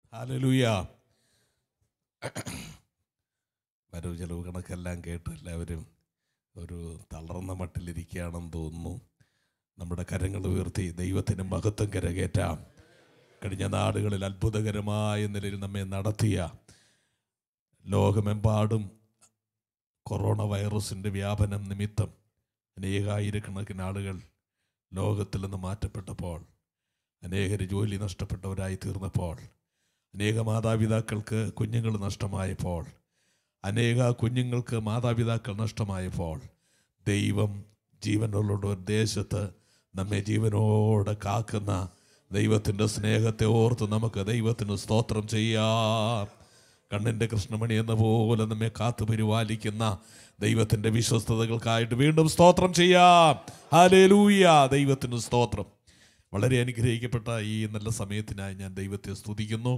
Hallelujah വരവ് ചെലവ് കണക്കെല്ലാം കേട്ട് എല്ലാവരും ഒരു തളർന്ന മട്ടിലിരിക്കുകയാണെന്ന് തോന്നുന്നു നമ്മുടെ കരങ്ങൾ ഉയർത്തി ദൈവത്തിന് മഹത്വം കരകയറ്റാം കഴിഞ്ഞ നാടുകളിൽ അത്ഭുതകരമായ നിലയിൽ നമ്മെ നടത്തിയ ലോകമെമ്പാടും കൊറോണ വൈറസിൻ്റെ വ്യാപനം നിമിത്തം അനേകായിരക്കണക്കിന് ആളുകൾ ലോകത്തിൽ നിന്ന് മാറ്റപ്പെട്ടപ്പോൾ അനേകർ ജോലി നഷ്ടപ്പെട്ടവരായി തീർന്നപ്പോൾ അനേക മാതാപിതാക്കൾക്ക് കുഞ്ഞുങ്ങൾ നഷ്ടമായപ്പോൾ അനേക കുഞ്ഞുങ്ങൾക്ക് മാതാപിതാക്കൾ നഷ്ടമായപ്പോൾ ദൈവം ജീവനുള്ള ഒരു ദേശത്ത് നമ്മെ ജീവനോടെ കാക്കുന്ന ദൈവത്തിൻ്റെ സ്നേഹത്തെ ഓർത്ത് നമുക്ക് ദൈവത്തിന് സ്തോത്രം ചെയ്യാം കണ്ണിൻ്റെ കൃഷ്ണമണി എന്ന പോലെ നമ്മെ കാത്തു പരിപാലിക്കുന്ന ദൈവത്തിൻ്റെ വിശ്വസ്തതകൾക്കായിട്ട് വീണ്ടും സ്തോത്രം ചെയ്യാം ഹാലേലൂയ ദൈവത്തിന് സ്തോത്രം വളരെ അനുഗ്രഹിക്കപ്പെട്ട ഈ നല്ല സമയത്തിനായി ഞാൻ ദൈവത്തെ സ്തുതിക്കുന്നു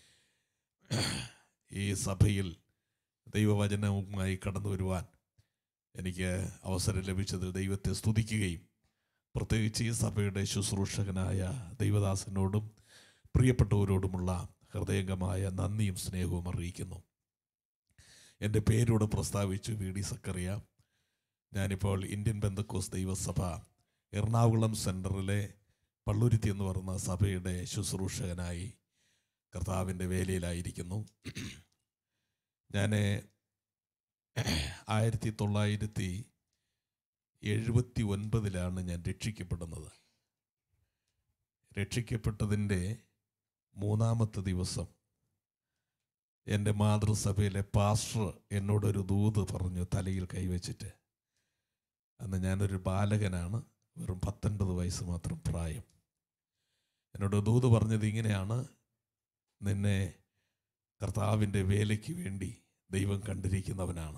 ഈ സഭയിൽ ദൈവവചനവുമായി കടന്നു വരുവാൻ എനിക്ക് അവസരം ലഭിച്ചതിൽ ദൈവത്തെ സ്തുതിക്കുകയും പ്രത്യേകിച്ച് ഈ സഭയുടെ ശുശ്രൂഷകനായ ദൈവദാസനോടും പ്രിയപ്പെട്ടവരോടുമുള്ള ഹൃദയംഗമായ നന്ദിയും സ്നേഹവും അറിയിക്കുന്നു എൻ്റെ പേരോട് പ്രസ്താവിച്ചു വി ഡി സക്കറിയ ഞാനിപ്പോൾ ഇന്ത്യൻ ബന്ധക്കോസ് ദൈവസഭ എറണാകുളം സെൻറ്ററിലെ പള്ളുരുത്തി എന്ന് പറയുന്ന സഭയുടെ ശുശ്രൂഷകനായി കർത്താവിൻ്റെ വേലയിലായിരിക്കുന്നു ഞാൻ ആയിരത്തി തൊള്ളായിരത്തി എഴുപത്തി ഒൻപതിലാണ് ഞാൻ രക്ഷിക്കപ്പെടുന്നത് രക്ഷിക്കപ്പെട്ടതിൻ്റെ മൂന്നാമത്തെ ദിവസം എൻ്റെ മാതൃസഭയിലെ പാസ്റ്റർ എന്നോടൊരു ദൂത് പറഞ്ഞു തലയിൽ കൈവച്ചിട്ട് അന്ന് ഞാനൊരു ബാലകനാണ് വെറും പത്തൊൻപത് വയസ്സ് മാത്രം പ്രായം എന്നോട് ദൂത് പറഞ്ഞത് ഇങ്ങനെയാണ് നിന്നെ കർത്താവിൻ്റെ വേലയ്ക്ക് വേണ്ടി ദൈവം കണ്ടിരിക്കുന്നവനാണ്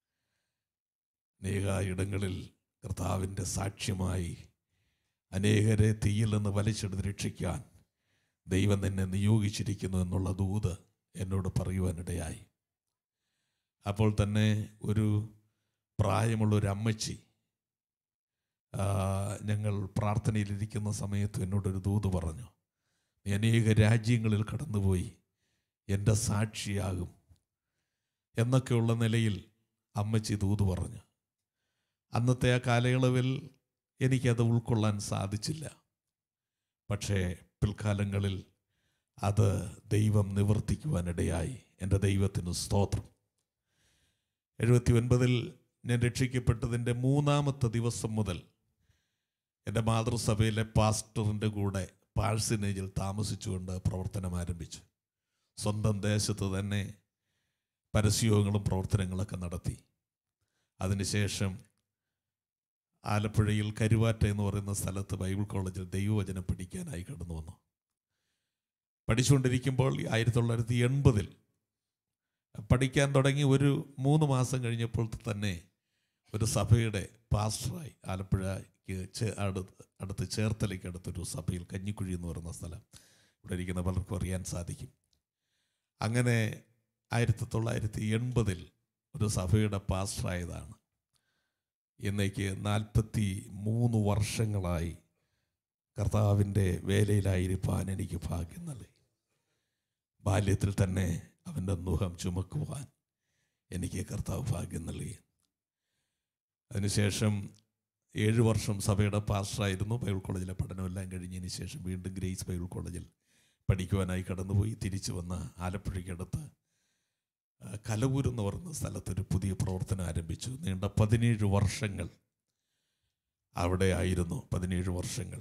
അനേക ഇടങ്ങളിൽ കർത്താവിൻ്റെ സാക്ഷ്യമായി അനേകരെ തീയിൽ നിന്ന് വലിച്ചെടുത്ത് രക്ഷിക്കാൻ ദൈവം നിന്നെ നിയോഗിച്ചിരിക്കുന്നു എന്നുള്ള ദൂത് എന്നോട് പറയുവാനിടയായി അപ്പോൾ തന്നെ ഒരു പ്രായമുള്ള ഒരു അമ്മച്ചി ആ, ഞങ്ങൾ പ്രാർത്ഥനയിലിരിക്കുന്ന സമയത്ത് എന്നോടൊരു ദൂത് പറഞ്ഞു നീ അനേക രാജ്യങ്ങളിൽ കടന്നുപോയി എൻ്റെ സാക്ഷിയാകും എന്നൊക്കെയുള്ള നിലയിൽ അമ്മച്ചി ദൂത് പറഞ്ഞു അന്നത്തെ ആ കാലയളവിൽ എനിക്കത് ഉൾക്കൊള്ളാൻ സാധിച്ചില്ല പക്ഷേ പിൽക്കാലങ്ങളിൽ അത് ദൈവം നിവർത്തിക്കുവാനിടയായി എൻ്റെ ദൈവത്തിന് സ്തോത്രം എഴുപത്തി ഒൻപതിൽ ഞാൻ രക്ഷിക്കപ്പെട്ടതിൻ്റെ മൂന്നാമത്തെ ദിവസം മുതൽ എൻ്റെ മാതൃസഭയിലെ പാസ്റ്ററിൻ്റെ കൂടെ പാഴ്സിനേജിൽ താമസിച്ചുകൊണ്ട് പ്രവർത്തനം ആരംഭിച്ചു സ്വന്തം ദേശത്ത് തന്നെ പരസ്യയോഗങ്ങളും പ്രവർത്തനങ്ങളൊക്കെ നടത്തി അതിനുശേഷം ആലപ്പുഴയിൽ കരുവാറ്റ എന്ന് പറയുന്ന സ്ഥലത്ത് ബൈബിൾ കോളേജിൽ ദൈവവചനം പഠിക്കാനായി കടന്നു വന്നു പഠിച്ചുകൊണ്ടിരിക്കുമ്പോൾ ആയിരത്തി തൊള്ളായിരത്തി എൺപതിൽ പഠിക്കാൻ തുടങ്ങി ഒരു മൂന്ന് മാസം കഴിഞ്ഞപ്പോൾ തന്നെ ഒരു സഭയുടെ പാസ്റ്ററായി ആലപ്പുഴയ്ക്ക് ചേ- അടുത്ത് അടുത്ത് ചേർത്തലയ്ക്ക് അടുത്തൊരു സഭയിൽ കഞ്ഞിക്കുഴി എന്ന് പറയുന്ന സ്ഥലം ഇവിടെ ഇരിക്കുന്ന പലർക്കും അറിയാൻ സാധിക്കും അങ്ങനെ ആയിരത്തി തൊള്ളായിരത്തി എൺപതിൽ ഒരു സഭയുടെ പാസ്റ്ററായതാണ് ഇന്നേക്ക് നാൽപ്പത്തി മൂന്ന് വർഷങ്ങളായി കർത്താവിൻ്റെ വേലയിലായിരിക്കാൻ എനിക്ക് ഭാഗ്യം നൽകി ബാല്യത്തിൽ തന്നെ അവൻ്റെ മുഖം ചുമക്കുവാൻ എനിക്ക് കർത്താവ് ഭാഗ്യം നൽകി അതിനുശേഷം ഏഴ് വർഷം സഭയുടെ പാസ്റ്ററായിരുന്നു ബൈബിൾ കോളേജിലെ പഠനമെല്ലാം കഴിഞ്ഞതിന് ശേഷം വീണ്ടും ഗ്രേസ് ബൈബിൾ കോളേജിൽ പഠിക്കുവാനായി കടന്നുപോയി തിരിച്ചു വന്ന ആലപ്പുഴയ്ക്കടുത്ത് ആ, കലവൂർ എന്ന് പറയുന്ന സ്ഥലത്ത് ഒരു പുതിയ പ്രവർത്തനം ആരംഭിച്ചു നീണ്ട പതിനേഴ് വർഷങ്ങൾ അവിടെ ആയിരുന്നു പതിനേഴ് വർഷങ്ങൾ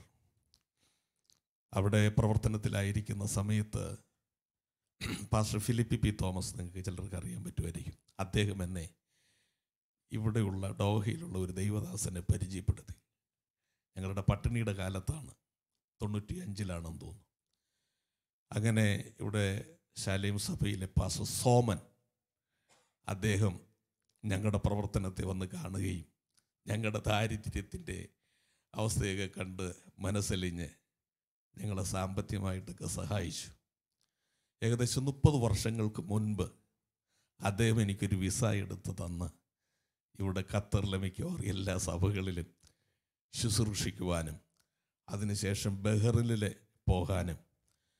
അവിടെ പ്രവർത്തനത്തിലായിരിക്കുന്ന സമയത്ത് പാസ്റ്റർ ഫിലിപ്പി പി തോമസ് നിങ്ങൾക്ക് ചിലർക്ക് അറിയാൻ പറ്റുമായിരിക്കും അദ്ദേഹം എന്നെ ഇവിടെയുള്ള ഡോഹയിലുള്ള ഒരു ദൈവദാസനെ പരിചയപ്പെടുത്തി ഞങ്ങളുടെ പട്ടിണിയുടെ കാലത്താണ് തൊണ്ണൂറ്റി അഞ്ചിലാണെന്ന് തോന്നുന്നു അങ്ങനെ ഇവിടെ ശാലയും സഭയിലെ പാസ്റ്റർ സോമൻ അദ്ദേഹം ഞങ്ങളുടെ പ്രവർത്തനത്തെ വന്ന് കാണുകയും ഞങ്ങളുടെ ദാരിദ്ര്യത്തിൻ്റെ അവസ്ഥയൊക്കെ കണ്ട് മനസ്സലിഞ്ഞ് ഞങ്ങളെ സാമ്പത്തികമായിട്ടൊക്കെ സഹായിച്ചു ഏകദേശം മുപ്പത് വർഷങ്ങൾക്ക് മുൻപ് അദ്ദേഹം എനിക്കൊരു വിസ എടുത്ത് തന്ന് ഇവിടെ ഖത്തറിലെ മിക്കവാറും എല്ലാ സഭകളിലും ശുശ്രൂഷിക്കുവാനും അതിനുശേഷം ബഹ്റിനിലെ പോകാനും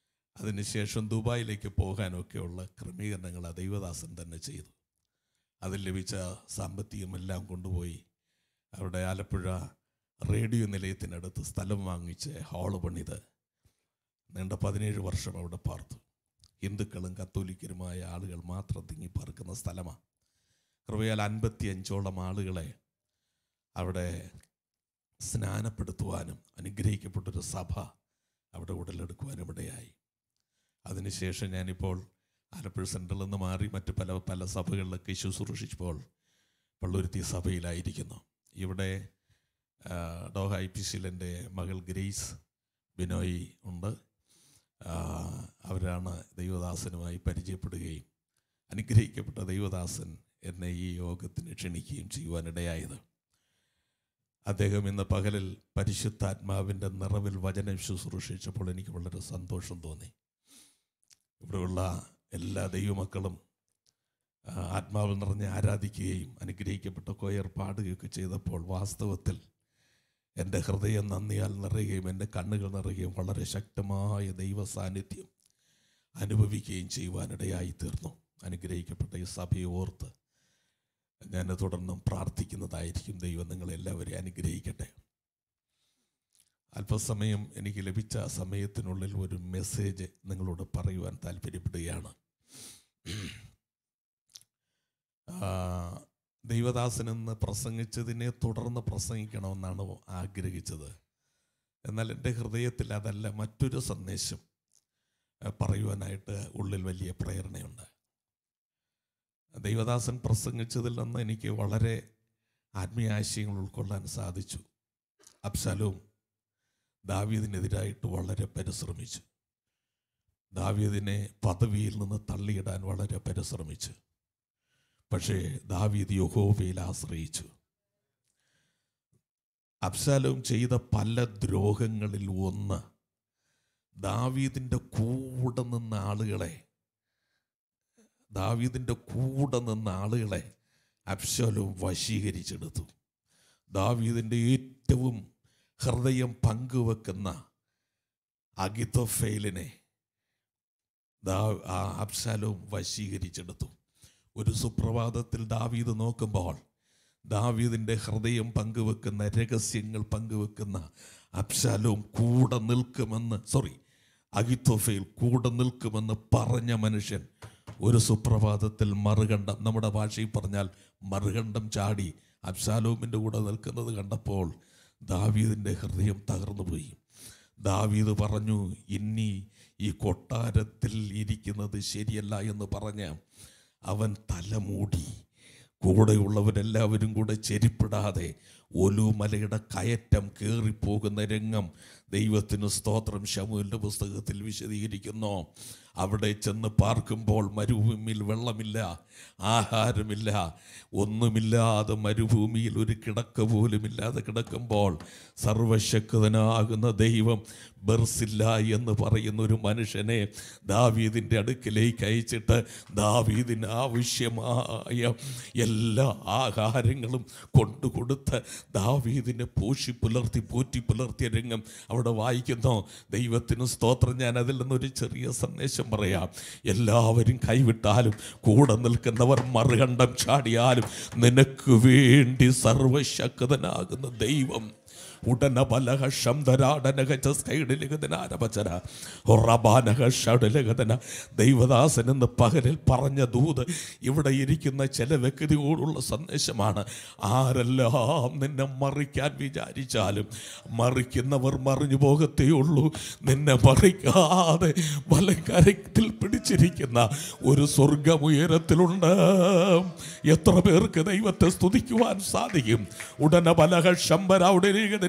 അതിനുശേഷം ദുബായിലേക്ക് പോകാനൊക്കെയുള്ള ക്രമീകരണങ്ങൾ ആ ദൈവദാസൻ തന്നെ ചെയ്തു അതിൽ ലഭിച്ച സാമ്പത്തികമെല്ലാം കൊണ്ടുപോയി അവിടെ ആലപ്പുഴ റേഡിയോ നിലയത്തിനടുത്ത് സ്ഥലം വാങ്ങിച്ച് ഹാള് പണിത് നീണ്ട പതിനേഴ് വർഷം അവിടെ പാർത്തു ഹിന്ദുക്കളും കത്തോലിക്കരുമായ ആളുകൾ മാത്രം തിങ്ങിപ്പാർക്കുന്ന സ്ഥലമാണ് കൃപയാൽ അൻപത്തി അഞ്ചോളം ആളുകളെ അവിടെ സ്നാനപ്പെടുത്തുവാനും അനുഗ്രഹിക്കപ്പെട്ടൊരു സഭ അവിടെ ഉടലെടുക്കുവാനും ഇടയായി അതിനുശേഷം ഞാനിപ്പോൾ ആലപ്പുഴ സെൻട്രൽ നിന്ന് മാറി മറ്റ് പല പല സഭകളിലൊക്കെ ശുശ്രൂഷിച്ചപ്പോൾ പള്ളുരുത്തി സഭയിലായിരിക്കുന്നു ഇവിടെ ആ, ഡോഹ ഐ പി സിയിലെൻ്റെ മകൾ ഗ്രേസ് ബിനോയ് ഉണ്ട് ആ, അവരാണ് ദൈവദാസനുമായി പരിചയപ്പെടുകയും അനുഗ്രഹിക്കപ്പെട്ട ദൈവദാസൻ എന്നെ ഈ യോഗത്തിന് ക്ഷണിക്കുകയും ചെയ്യുവാനിടയായത് അദ്ദേഹം ഇന്ന് പകലിൽ പരിശുദ്ധാത്മാവിൻ്റെ നിറവിൽ വചനം ശുശ്രൂഷിച്ചപ്പോൾ എനിക്ക് വളരെ സന്തോഷം തോന്നി ഇവിടെയുള്ള എല്ലാ ദൈവമക്കളും ആ, ആത്മാവിൽ നിറഞ്ഞ് ആരാധിക്കുകയും അനുഗ്രഹിക്കപ്പെട്ട കൊയർ പാടുകയൊക്കെ ചെയ്തപ്പോൾ വാസ്തവത്തിൽ എൻ്റെ ഹൃദയം നന്ദിയാൽ നിറയുകയും എൻ്റെ കണ്ണുകൾ നിറയുകയും വളരെ ശക്തമായ ദൈവ സാന്നിധ്യം അനുഭവിക്കുകയും ചെയ്യുവാനിടയായി തീർന്നു അനുഗ്രഹിക്കപ്പെട്ട ഈ സഭയെ ഓർത്ത് ഞാൻ തുടർന്നും പ്രാർത്ഥിക്കുന്നതായിരിക്കും ദൈവം നിങ്ങളെല്ലാവരെയും അനുഗ്രഹിക്കട്ടെ അല്പസമയം എനിക്ക് ലഭിച്ച സമയത്തിനുള്ളിൽ ഒരു മെസ്സേജ് നിങ്ങളോട് പറയുവാൻ താല്പര്യപ്പെടുകയാണ് ആ, ദൈവദാസൻ എന്ന് പ്രസംഗിച്ചതിനെ തുടർന്ന് പ്രസംഗിക്കണമെന്നാണ് ആഗ്രഹിച്ചത് എന്നാൽ എൻ്റെ ഹൃദയത്തിൽ അതല്ല മറ്റൊരു സന്ദേശം ആ, പറയുവാനായിട്ട് ഉള്ളിൽ വലിയ പ്രേരണയുണ്ട് ദൈവദാസൻ പ്രസംഗിച്ചതിൽ നിന്ന് എനിക്ക് വളരെ ആത്മീയ ആശയങ്ങൾ ഉൾക്കൊള്ളാൻ സാധിച്ചു അബ്സലോം ദാവീദിനെതിരായിട്ട് വളരെ പരിശ്രമിച്ചു ദാവീദിനെ പദവിയിൽ നിന്ന് തള്ളിയിടാൻ വളരെ പരിശ്രമിച്ചു പക്ഷേ ദാവീദ് യഹോവയിൽ ആശ്രയിച്ചു അബ്സാലോം ചെയ്ത പല ദ്രോഹങ്ങളിൽ ഒന്ന് ദാവീദിൻ്റെ കൂടെ നിന്ന ആളുകളെ ദാവീദിൻ്റെ കൂടെ നിന്ന ആളുകളെ അബ്ശാലോം വശീകരിച്ചെടുത്തു ദാവീദിൻ്റെ ഏറ്റവും ഹൃദയം പങ്കുവെക്കുന്ന അഗിത്തോഫെയിലിനെ ദാ ആ അബ്ശാലോം വശീകരിച്ചെടുത്തു ഒരു സുപ്രഭാതത്തിൽ ദാവീദ് നോക്കുമ്പോൾ ദാവീദിൻ്റെ ഹൃദയം പങ്കുവെക്കുന്ന രഹസ്യങ്ങൾ പങ്കുവെക്കുന്ന അബ്ശാലോം കൂടെ നിൽക്കുമെന്ന് സോറി അഗിത്തോഫയിൽ കൂടെ നിൽക്കുമെന്ന് പറഞ്ഞ മനുഷ്യൻ ഒരു സുപ്രഭാതത്തിൽ മറുകണ്ഠം നമ്മുടെ ഭാഷയിൽ പറഞ്ഞാൽ മറുകണ്ഠം ചാടി അബ്ശാലോമിൻ്റെ കൂടെ നിൽക്കുന്നത് കണ്ടപ്പോൾ ദാവീദിൻ്റെ ഹൃദയം തകർന്നുപോയി ദാവീദ് പറഞ്ഞു ഇനി ഈ കൊട്ടാരത്തിൽ ഇരിക്കുന്നത് ശരിയല്ല എന്ന് പറഞ്ഞ് അവൻ തലമൂടി കൂടെയുള്ളവരെല്ലാവരും കൂടെ ചെരിപ്പിടാതെ ഒലുമലയുടെ കയറ്റം കയറിപ്പോകുന്ന രംഗം ദൈവത്തിന് സ്തോത്രം ശമുവിൻ്റെ പുസ്തകത്തിൽ വിശദീകരിക്കുന്നു അവിടെ ചെന്ന് പാർക്കുമ്പോൾ മരുഭൂമിയിൽ വെള്ളമില്ല ആഹാരമില്ല ഒന്നുമില്ലാതെ മരുഭൂമിയിൽ ഒരു കിടക്ക പോലും ഇല്ലാതെ കിടക്കുമ്പോൾ സർവശക്തനാകുന്ന ദൈവം ബെർസില്ല എന്ന് പറയുന്ന ഒരു മനുഷ്യനെ ദാവീദിൻ്റെ അടുക്കിലേക്ക് അയച്ചിട്ട് ദാവീദിന് ആവശ്യമായ എല്ലാ ആഹാരങ്ങളും കൊണ്ടുകൊടുത്ത് ദാവീദിനെ പോഷി പുലർത്തി പോറ്റി പുലർത്തിയ രംഗം അവിടെ വായിക്കുന്നു ദൈവത്തിന് സ്തോത്രം ഞാൻ അതിൽ നിന്നൊരു ചെറിയ സന്ദേശം പറയാം എല്ലാവരും കൈവിട്ടാലും കൂടെ നിൽക്കുന്നവർ മറുകണ്ഠം ചാടിയാലും നിനക്ക് വേണ്ടി സർവശക്തനാകുന്ന ദൈവം ഉടന പലഹ ശംധരാടനകൈഡിലകതനാരപചന ഹൊറബാനക ഷഡലകതന ദൈവദാസൻ എന്ന് പകലിൽ പറഞ്ഞ ദൂത് ഇവിടെ ഇരിക്കുന്ന ചില വ്യക്തിയോടുള്ള സന്ദേശമാണ് ആരെല്ലാം നിന്നെ മറിക്കാൻ വിചാരിച്ചാലും മറിക്കുന്നവർ മറിഞ്ഞു പോകത്തേ ഉള്ളൂ നിന്നെ മറിക്കാതെ വലക്കരത്തിൽ പിടിച്ചിരിക്കുന്ന ഒരു സ്വർഗമുയരത്തിലുണ്ട് എത്ര പേർക്ക് ദൈവത്തെ സ്തുതിക്കുവാൻ സാധിക്കും ഉടനെ പലഹ ശമ്പരൗടനേകതന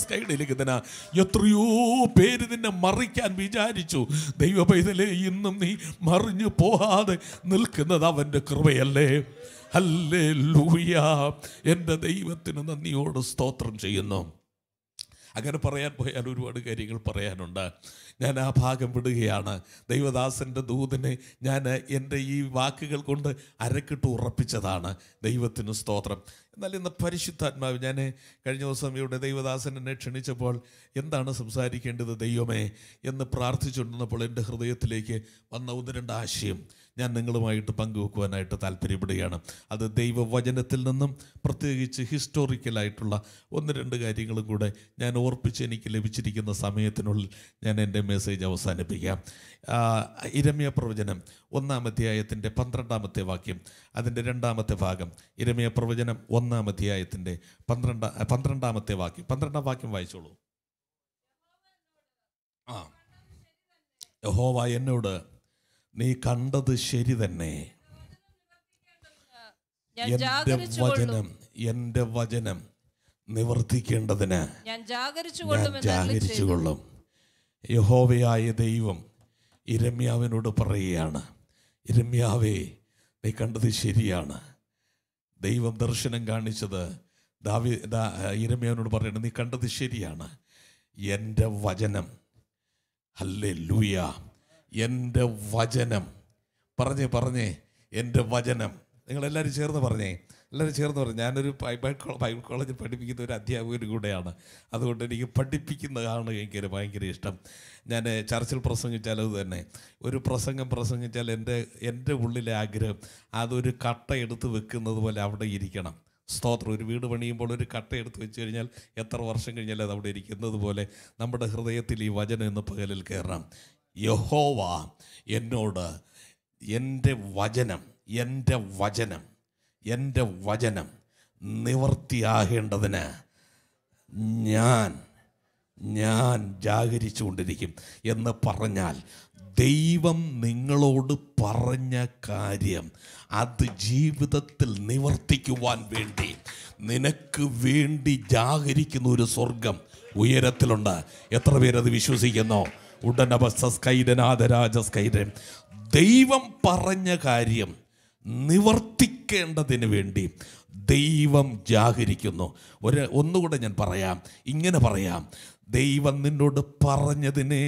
എത്രയോ പേര് നിന്നെ മറിക്കാൻ വിചാരിച്ചു ദൈവ പൈതലേ ഇന്നും നീ മറിഞ്ഞു പോകാതെ നിൽക്കുന്നത് അവൻ്റെ കൃപയല്ലേ അല്ലേ ലൂയ എൻ്റെ ദൈവത്തിന് നന്ദിയോട് സ്തോത്രം ചെയ്യുന്നു അങ്ങനെ പറയാൻ പോയാൽ ഒരുപാട് കാര്യങ്ങൾ പറയാനുണ്ട് ഞാൻ ആ ഭാഗം വിടുകയാണ് ദൈവദാസൻ്റെ ദൂതനെ ഞാൻ എൻ്റെ ഈ വാക്കുകൾ കൊണ്ട് അരക്കിട്ട് ഉറപ്പിച്ചതാണ് ദൈവത്തിന് സ്തോത്രം എന്നാൽ ഇന്ന് പരിശുദ്ധാത്മാവ് ഞാൻ കഴിഞ്ഞ ദിവസം ഇവിടെ ദൈവദാസൻ എന്നെ ക്ഷണിച്ചപ്പോൾ എന്താണ് സംസാരിക്കേണ്ടത് ദൈവമേ എന്ന് പ്രാർത്ഥിച്ചുകൊണ്ടിരുന്നപ്പോൾ എൻ്റെ ഹൃദയത്തിലേക്ക് വന്ന ഒന്ന് രണ്ട് ആശയം ഞാൻ നിങ്ങളുമായിട്ട് പങ്കുവെക്കുവാനായിട്ട് താല്പര്യപ്പെടുകയാണ് അത് ദൈവവചനത്തിൽ നിന്നും പ്രത്യേകിച്ച് ഹിസ്റ്റോറിക്കലായിട്ടുള്ള ഒന്ന് രണ്ട് കാര്യങ്ങളും കൂടെ ഞാൻ ഓർപ്പിച്ച് എനിക്ക് ലഭിച്ചിരിക്കുന്ന സമയത്തിനുള്ളിൽ ഞാൻ എൻ്റെ മെസ്സേജ് അവസാനിപ്പിക്കാം ആ, ഇരമ്യ പ്രവചനം ഒന്നാം അധ്യായത്തിൻ്റെ പന്ത്രണ്ടാമത്തെ വാക്യം അതിൻ്റെ രണ്ടാമത്തെ ഭാഗം ഇരമ്യ പ്രവചനം ഒന്നാം അധ്യായത്തിൻ്റെ പന്ത്രണ്ടാ പന്ത്രണ്ടാമത്തെ വാക്യം പന്ത്രണ്ടാം വാക്യം വായിച്ചോളൂ ആ യഹോവ എന്നോട് നീ കണ്ടത് ശരി തന്നെ ഞാൻ എൻ്റെ ജാഗരിച്ചുകൊള്ളും വചനം എൻ്റെ വചനം നിവർത്തിക്കേണ്ടതിന് ഞാൻ ഞാൻ ജാഗരിച്ചുകൊള്ളും എന്ന് ജാഗരിച്ചു കൊള്ളും യഹോവയായ ദൈവം ഇരമ്യാവിനോട് പറയുകയാണ് ഇരമ്യാവേ നീ കണ്ടത് ശരിയാണ് ദൈവം ദർശനം കാണിച്ചത് ദാവി ദാ ഇരമ്യാവിനോട് പറയണം നീ കണ്ടത് ശരിയാണ് എൻ്റെ വചനം അല്ലേ ലൂയ എൻ്റെ വചനം പറഞ്ഞേ പറഞ്ഞേ എൻ്റെ വചനം നിങ്ങളെല്ലാവരും ചേർന്ന് പറഞ്ഞേ എല്ലാവരും ചേർന്ന് പറഞ്ഞു ഞാനൊരു ബൈബിൾ കോ- ബൈബിൾ കോളേജിൽ പഠിപ്പിക്കുന്ന ഒരു അധ്യാപകനും കൂടെയാണ് അതുകൊണ്ട് എനിക്ക് പഠിപ്പിക്കുന്നതാണ് എനിക്ക് ഭയങ്കര ഇഷ്ടം ഞാൻ ചർച്ചിൽ പ്രസംഗിച്ചാൽ അത് തന്നെ ഒരു പ്രസംഗം പ്രസംഗിച്ചാൽ എൻ്റെ എൻ്റെ ഉള്ളിലെ ആഗ്രഹം അതൊരു കട്ട എടുത്ത് വെക്കുന്നത് പോലെ അവിടെ ഇരിക്കണം സ്തോത്രം ഒരു വീട് പണിയുമ്പോൾ ഒരു കട്ട എടുത്ത് വെച്ച് കഴിഞ്ഞാൽ എത്ര വർഷം കഴിഞ്ഞാൽ അത് അവിടെ ഇരിക്കുന്നത് പോലെ നമ്മുടെ ഹൃദയത്തിൽ ഈ വചനം ഇന്ന് പകലിൽ കയറണം യഹോവ എന്നോട് എൻ്റെ വചനം എൻ്റെ വചനം എൻ്റെ വചനം നിവർത്തിയാകേണ്ടതിന് ഞാൻ ഞാൻ ജാഗരിച്ചുകൊണ്ടിരിക്കും എന്ന് പറഞ്ഞാൽ ദൈവം നിങ്ങളോട് പറഞ്ഞ കാര്യം അത് ജീവിതത്തിൽ നിവർത്തിക്കുവാൻ വേണ്ടി നിനക്ക് വേണ്ടി ജാഗരിക്കുന്ന ഒരു സ്വർഗം ഉയരത്തിലുണ്ട് എത്ര പേരത് വിശ്വസിക്കുന്നു ഉടനബസ്കൈരനാഥരാജസ്കൈരൻ ദൈവം പറഞ്ഞ കാര്യം നിവർത്തിക്കേണ്ടതിന് വേണ്ടി ദൈവം ജാഗരിക്കുന്നു ഒരു ഒന്നുകൂടെ ഞാൻ പറയാം ഇങ്ങനെ പറയാം ദൈവം നിന്നോട് പറഞ്ഞതിനെ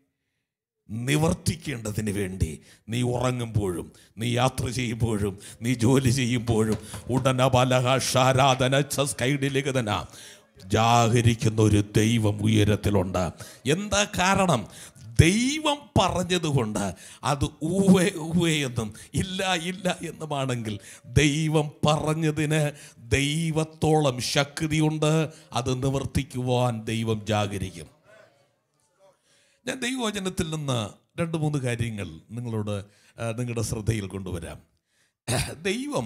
നിവർത്തിക്കേണ്ടതിന് വേണ്ടി നീ ഉറങ്ങുമ്പോഴും നീ യാത്ര ചെയ്യുമ്പോഴും നീ ജോലി ചെയ്യുമ്പോഴും ഉടന ബലഹാരാധന കൈഡിലിഖതന ജാഗരിക്കുന്ന ഒരു ദൈവം ഉയരത്തിലുണ്ട് എന്താ കാരണം ദൈവം പറഞ്ഞതുകൊണ്ട് അത് ഊവേ ഊവേ എന്നും ഇല്ല ഇല്ല എന്നുമാണെങ്കിൽ ദൈവം പറഞ്ഞതിന് ദൈവത്തോളം ശക്തിയുണ്ട് അത് നിവർത്തിക്കുവാൻ ദൈവം ജാഗരിക്കും ഞാൻ ദൈവവചനത്തിൽ നിന്ന് രണ്ട് മൂന്ന് കാര്യങ്ങൾ നിങ്ങളോട് ആ, നിങ്ങളുടെ ശ്രദ്ധയിൽ കൊണ്ടുവരാം ദൈവം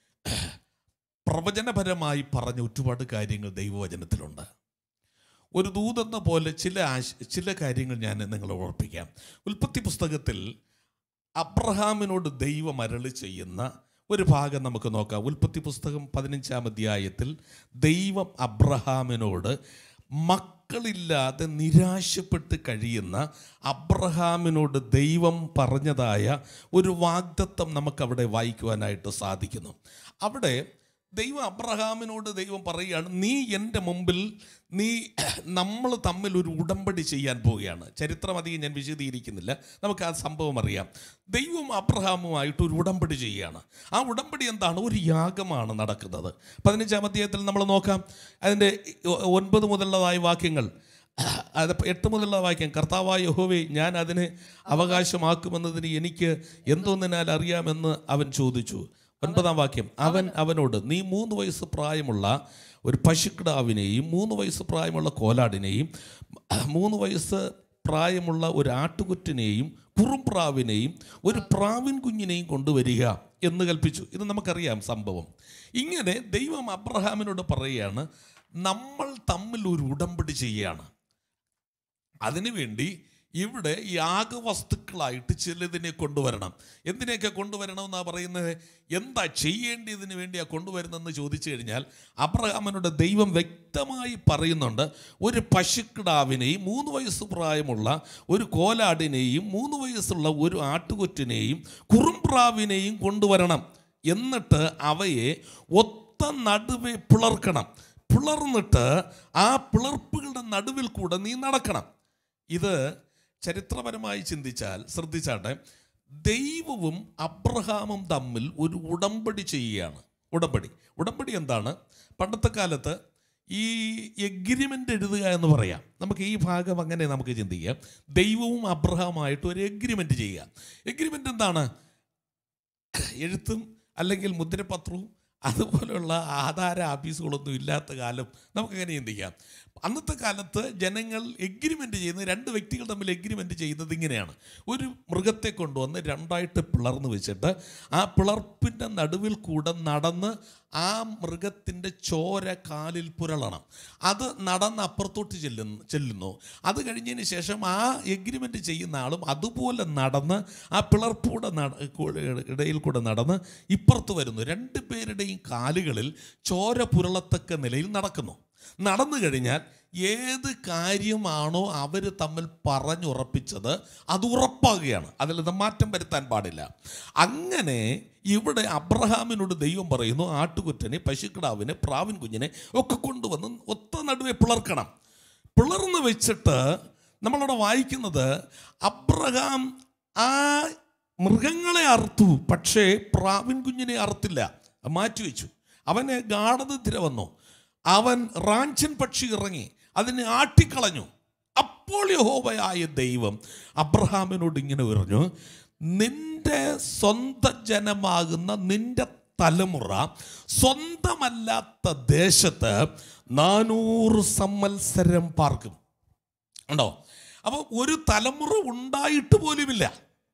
പ്രവചനപരമായി പറഞ്ഞ ഒരുപാട് കാര്യങ്ങൾ ദൈവവചനത്തിലുണ്ട് ഒരു ദൂതെന്ന പോലെ ചില ആശ ചില കാര്യങ്ങൾ ഞാൻ നിങ്ങളെ ഓർപ്പിക്കാം ഉൽപ്പത്തി പുസ്തകത്തിൽ അബ്രഹാമിനോട് ദൈവം അരളി ചെയ്യുന്ന ഒരു ഭാഗം നമുക്ക് നോക്കാം ഉൽപ്പത്തി പുസ്തകം പതിനഞ്ചാം അധ്യായത്തിൽ ദൈവം അബ്രഹാമിനോട് മക്കളില്ലാതെ നിരാശപ്പെട്ട് കഴിയുന്ന അബ്രഹാമിനോട് ദൈവം പറഞ്ഞതായ ഒരു വാഗ്ദത്തം നമുക്കവിടെ വായിക്കുവാനായിട്ട് സാധിക്കുന്നു അവിടെ ദൈവം അബ്രഹാമിനോട് ദൈവം പറയുകയാണ് നീ എൻ്റെ മുമ്പിൽ നീ നമ്മൾ തമ്മിൽ ഒരു ഉടമ്പടി ചെയ്യാൻ പോവുകയാണ് ചരിത്രം അധികം ഞാൻ വിശദീകരിക്കുന്നില്ല നമുക്ക് ആ സംഭവം അറിയാം ദൈവം അബ്രഹാമുമായിട്ട് ഒരു ഉടമ്പടി ചെയ്യുകയാണ് ആ ഉടമ്പടി എന്താണ് ഒരു യാഗമാണ് നടക്കുന്നത് പതിനഞ്ചാം അധ്യായത്തിൽ നമ്മൾ നോക്കാം അതിൻ്റെ ഒൻപത് മുതലുള്ളതായ വാക്യങ്ങൾ അത് എട്ട് മുതലുള്ള വാക്യം കർത്താവായ യഹോവേ ഞാൻ അതിന് അവകാശമാക്കുമെന്നതിന് എനിക്ക് എന്തോന്നിനാൽ അറിയാമെന്ന് അവൻ ചോദിച്ചു ഒൻപതാം വാക്യം അവൻ അവനോട് നീ മൂന്ന് വയസ്സ് പ്രായമുള്ള ഒരു പശുക്കിടാവിനെയും മൂന്ന് വയസ്സ് പ്രായമുള്ള കോലാടിനെയും മൂന്ന് വയസ്സ് പ്രായമുള്ള ഒരു ആട്ടുകുറ്റിനെയും കുറുംപ്രാവിനെയും ഒരു പ്രാവിൻ കുഞ്ഞിനെയും കൊണ്ടുവരിക എന്ന് കൽപ്പിച്ചു ഇത് നമുക്കറിയാം സംഭവം ഇങ്ങനെ ദൈവം അബ്രഹാമിനോട് പറയുകയാണ് നമ്മൾ തമ്മിൽ ഒരു ഉടമ്പടി ചെയ്യുകയാണ് അതിനുവേണ്ടി ഇവിടെ യാഗവസ്തുക്കളായിട്ട് ചിലതിനെ കൊണ്ടുവരണം എന്തിനെയൊക്കെ കൊണ്ടുവരണം എന്നാ പറയുന്നത് എന്താ ചെയ്യേണ്ടതിന് വേണ്ടിയാ കൊണ്ടുവരുന്നതെന്ന് ചോദിച്ചു കഴിഞ്ഞാൽ അബ്രഹാമിനോട് ദൈവം വ്യക്തമായി പറയുന്നുണ്ട് ഒരു പശുക്കിടാവിനെയും മൂന്ന് വയസ്സ് പ്രായമുള്ള ഒരു കോലാടിനെയും മൂന്ന് വയസ്സുള്ള ഒരു ആട്ടുകൊറ്റിനെയും കുറുംപ്രാവിനെയും കൊണ്ടുവരണം എന്നിട്ട് അവയെ ഒത്ത നടുവെ പിളർക്കണം പിളർന്നിട്ട് ആ പിളർപ്പുകളുടെ നടുവിൽ കൂടെ നീ നടക്കണം ഇത് ചരിത്രപരമായി ചിന്തിച്ചാൽ ശ്രദ്ധിച്ചാട്ടെ ദൈവവും അബ്രഹാമും തമ്മിൽ ഒരു ഉടമ്പടി ചെയ്യുകയാണ് ഉടമ്പടി ഉടമ്പടി എന്താണ് പണ്ടത്തെ കാലത്ത് ഈ എഗ്രിമെൻ്റ് എഴുതുക എന്ന് പറയാം നമുക്ക് ഈ ഭാഗം അങ്ങനെ നമുക്ക് ചിന്തിക്കാം ദൈവവും അബ്രഹാമായിട്ട് ഒരു എഗ്രിമെൻ്റ് ചെയ്യുക എഗ്രിമെൻ്റ് എന്താണ് എഴുത്തും അല്ലെങ്കിൽ മുദ്രപത്രവും അതുപോലെയുള്ള ആധാര ആഫീസുകളൊന്നും ഇല്ലാത്ത കാലം നമുക്കങ്ങനെ ചിന്തിക്കാം അന്നത്തെ കാലത്ത് ജനങ്ങൾ എഗ്രിമെൻ്റ് ചെയ്യുന്നത് രണ്ട് വ്യക്തികൾ തമ്മിൽ എഗ്രിമെൻ്റ് ചെയ്യുന്നത് ഇങ്ങനെയാണ് ഒരു മൃഗത്തെ കൊണ്ടുവന്ന് രണ്ടായിട്ട് പിളർന്ന് വെച്ചിട്ട് ആ പിളർപ്പിൻ്റെ നടുവിൽ കൂടെ നടന്ന് ആ മൃഗത്തിൻ്റെ ചോര കാലിൽ പുരളണം അത് നടന്ന് അപ്പുറത്തോട്ട് ചെല്ലുന്നു ചെല്ലുന്നു അത് കഴിഞ്ഞതിന് ശേഷം ആ എഗ്രിമെൻ്റ് ചെയ്യുന്ന ആളും അതുപോലെ നടന്ന് ആ പിളർപ്പൂടെ നട കൂടെ- ഇടയിൽ കൂടെ നടന്ന് ഇപ്പുറത്ത് വരുന്നു രണ്ട് പേരുടെയും കാലുകളിൽ ചോര പുരളത്തക്ക നിലയിൽ നടക്കുന്നു നടന്നു കഴിഞ്ഞാൽ ഏത് കാര്യമാണോ അവർ തമ്മിൽ പറഞ്ഞുറപ്പിച്ചത് അത് ഉറപ്പാകുകയാണ് അതിൽ നിന്ന് മാറ്റം വരുത്താൻ പാടില്ല അങ്ങനെ ഇവിടെ അബ്രഹാമിനോട് ദൈവം പറയുന്നു ആട്ടുകുറ്റനെ പശുക്കിടാവിനെ പ്രാവിൻ കുഞ്ഞിനെ ഒക്കെ കൊണ്ടുവന്ന് ഒത്ത നടുവെ പിളർക്കണം പിളർന്ന് വെച്ചിട്ട് നമ്മളവിടെ വായിക്കുന്നത് അബ്രഹാം ആ മൃഗങ്ങളെ അറുത്തു പക്ഷേ പ്രാവിൻ കുഞ്ഞിനെ അറുത്തില്ല അത് മാറ്റിവെച്ചു അവന് ഗാഠനിദ്ര വന്നു അവൻ റാഞ്ചൻ പക്ഷി ഇറങ്ങി അതിനെ ആട്ടിക്കളഞ്ഞു അപ്പോൾ യഹോവയായ ദൈവം അബ്രഹാമിനോട് ഇങ്ങനെ പറഞ്ഞു നിന്റെ സ്വന്തം ജനമാകുന്ന നിന്റെ തലമുറ സ്വന്തമല്ലാത്ത ദേശത്ത് നാനൂറ് സംവത്സരം പാർക്കും ഉണ്ടോ അപ്പോൾ ഒരു തലമുറ ഉണ്ടായിട്ട് പോലുമില്ല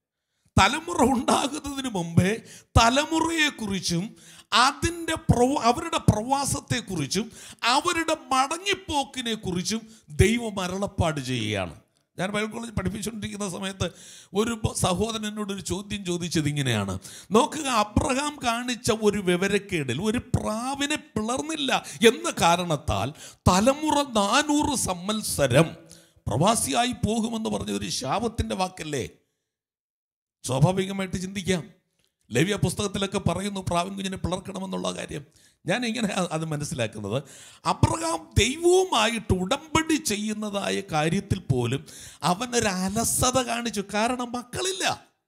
തലമുറ ഉണ്ടാകുന്നതിന് മുമ്പേ തലമുറയെക്കുറിച്ചും അതിൻ്റെ പ്രവ അവരുടെ പ്രവാസത്തെക്കുറിച്ചും അവരുടെ മടങ്ങിപ്പോക്കിനെ കുറിച്ചും ദൈവം അരുളപ്പാട് ചെയ്യുകയാണ് ഞാൻ ബൈബിൾ കോളേജ് പഠിപ്പിച്ചുകൊണ്ടിരിക്കുന്ന സമയത്ത് ഒരു ബ- സഹോദരൻ എന്നോട് ഒരു ചോദ്യം ചോദിച്ചത് ഇങ്ങനെയാണ് നോക്കുക അബ്രഹാം കാണിച്ച ഒരു വിവരക്കേടിൽ ഒരു പ്രാവിനെ പിളർന്നില്ല എന്ന കാരണത്താൽ തലമുറ നാനൂറ് സംവത്സരം പ്രവാസിയായി പോകുമെന്ന് പറഞ്ഞതൊരു ശാപത്തിൻ്റെ വാക്കല്ലേ സ്വാഭാവികമായിട്ട് ചിന്തിക്കാം ലവ്യ പുസ്തകത്തിലൊക്കെ പറയുന്നു പ്രാവിൻ കുഞ്ഞിനെ പിളർക്കണമെന്നുള്ള കാര്യം ഞാൻ ഇങ്ങനെ അത് മനസ്സിലാക്കുന്നത് അബ്രഹാം ദൈവവുമായിട്ട് ഉടമ്പടി ചെയ്യുന്നതായ കാര്യത്തിൽ പോലും അവനൊരു അലസത കാണിച്ചു കാരണം മക്കളില്ല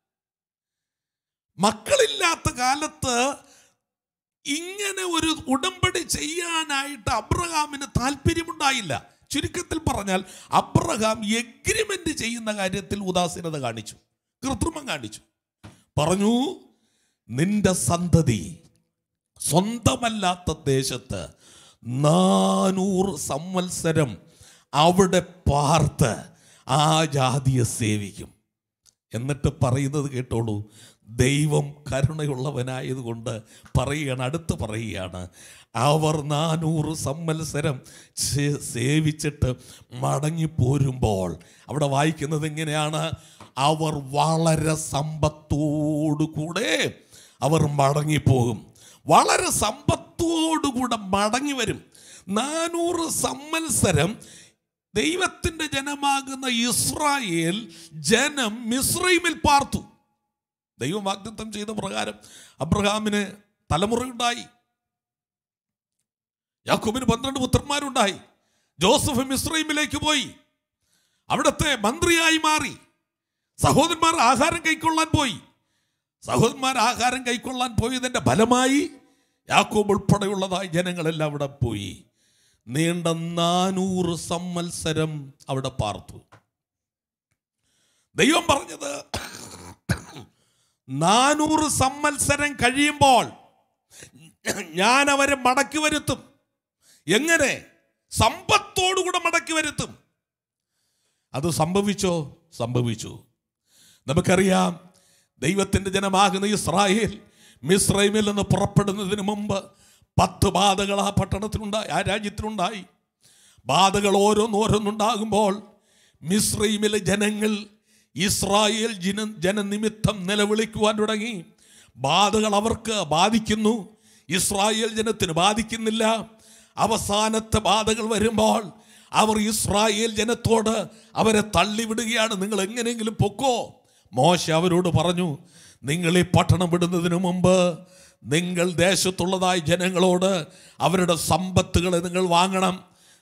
മക്കളില്ലാത്ത കാലത്ത് ഇങ്ങനെ ഒരു ഉടമ്പടി ചെയ്യാനായിട്ട് അബ്രഹാമിന് താല്പര്യമുണ്ടായില്ല ചുരുക്കത്തിൽ പറഞ്ഞാൽ അബ്രഹാം എഗ്രിമെന്റ് ചെയ്യുന്ന കാര്യത്തിൽ ഉദാസീനത കാണിച്ചു കൃത്രിമം കാണിച്ചു പറഞ്ഞു നിന്റെ സന്തതി സ്വന്തമല്ലാത്ത ദേശത്ത് നാനൂറ് സംവത്സരം അവിടെ പാർത്ത് ആ ജാതിയെ സേവിക്കും എന്നിട്ട് പറയുന്നത് കേട്ടോളൂ ദൈവം കരുണയുള്ളവനായതുകൊണ്ട് പറയുകയാണ് അടുത്ത് പറയുകയാണ് അവർ നാനൂറ് സംവത്സരം സേ- സേവിച്ചിട്ട് മടങ്ങിപ്പോരുമ്പോൾ അവിടെ വായിക്കുന്നത് എങ്ങനെയാണ് അവർ വളരെ സമ്പത്തോടു കൂടെ അവർ മടങ്ങിപ്പോകും വളരെ സമ്പത്തോടുകൂടെ മടങ്ങി വരും നാനൂറ് സംവത്സരം ദൈവത്തിൻ്റെ ജനമാകുന്ന ഇസ്രായേൽ ജനം മിസ്രൈമിൽ പാർത്തു ദൈവം വാഗ്ദത്തം ചെയ്ത പ്രകാരം അബ്രഹാമിന് തലമുറയുണ്ടായി യാക്കോബിന് പന്ത്രണ്ട് പുത്രന്മാരുണ്ടായി ജോസഫ് മിസ്രൈമിലേക്ക് പോയി അവിടുത്തെ മന്ത്രിയായി മാറി സഹോദരന്മാർ ആഹാരം കൈക്കൊള്ളാൻ പോയി സഹോദരന്മാർ ആഹാരം കൈക്കൊള്ളാൻ പോയതിൻ്റെ ഫലമായി യാക്കോബ് ഉൾപ്പെടെയുള്ളതായ ജനങ്ങളെല്ലാം അവിടെ പോയി നീണ്ട നാനൂറ് സംവത്സരം അവിടെ പാർത്തു ദൈവം പറഞ്ഞത് നാനൂറ് സംവത്സരം കഴിയുമ്പോൾ ഞാൻ അവരെ മടക്കി വരുത്തും എങ്ങനെ സമ്പത്തോടുകൂടെ മടക്കി വരുത്തും അത് സംഭവിച്ചോ സംഭവിച്ചു നമുക്കറിയാം ദൈവത്തിൻ്റെ ജനമാകുന്ന ഇസ്രായേൽ മിസ്രൈമിൽ നിന്ന് പുറപ്പെടുന്നതിന് മുമ്പ് പത്ത് ബാധകൾ ആ പട്ടണത്തിലുണ്ടായി ആ രാജ്യത്തിലുണ്ടായി ബാധകൾ ഓരോന്നോരോന്നുണ്ടാകുമ്പോൾ മിസ്രൈമിലെ ജനങ്ങൾ ഇസ്രായേൽ ജന ജനനിമിത്തം നിലവിളിക്കുവാൻ തുടങ്ങി ബാധകൾ അവർക്ക് ബാധിക്കുന്നു ഇസ്രായേൽ ജനത്തിന് ബാധിക്കുന്നില്ല അവസാനത്തെ ബാധകൾ വരുമ്പോൾ അവർ ഇസ്രായേൽ ജനത്തോട് അവരെ തള്ളിവിടുകയാണ് നിങ്ങൾ എങ്ങനെയെങ്കിലും പൊക്കോ മോശ അവരോട് പറഞ്ഞു നിങ്ങൾ ഈ പട്ടണം വിടുന്നതിന് മുമ്പ് നിങ്ങൾ ദേശത്തുള്ളതായ ജനങ്ങളോട് അവരുടെ സമ്പത്തുകളെ നിങ്ങൾ വാങ്ങണം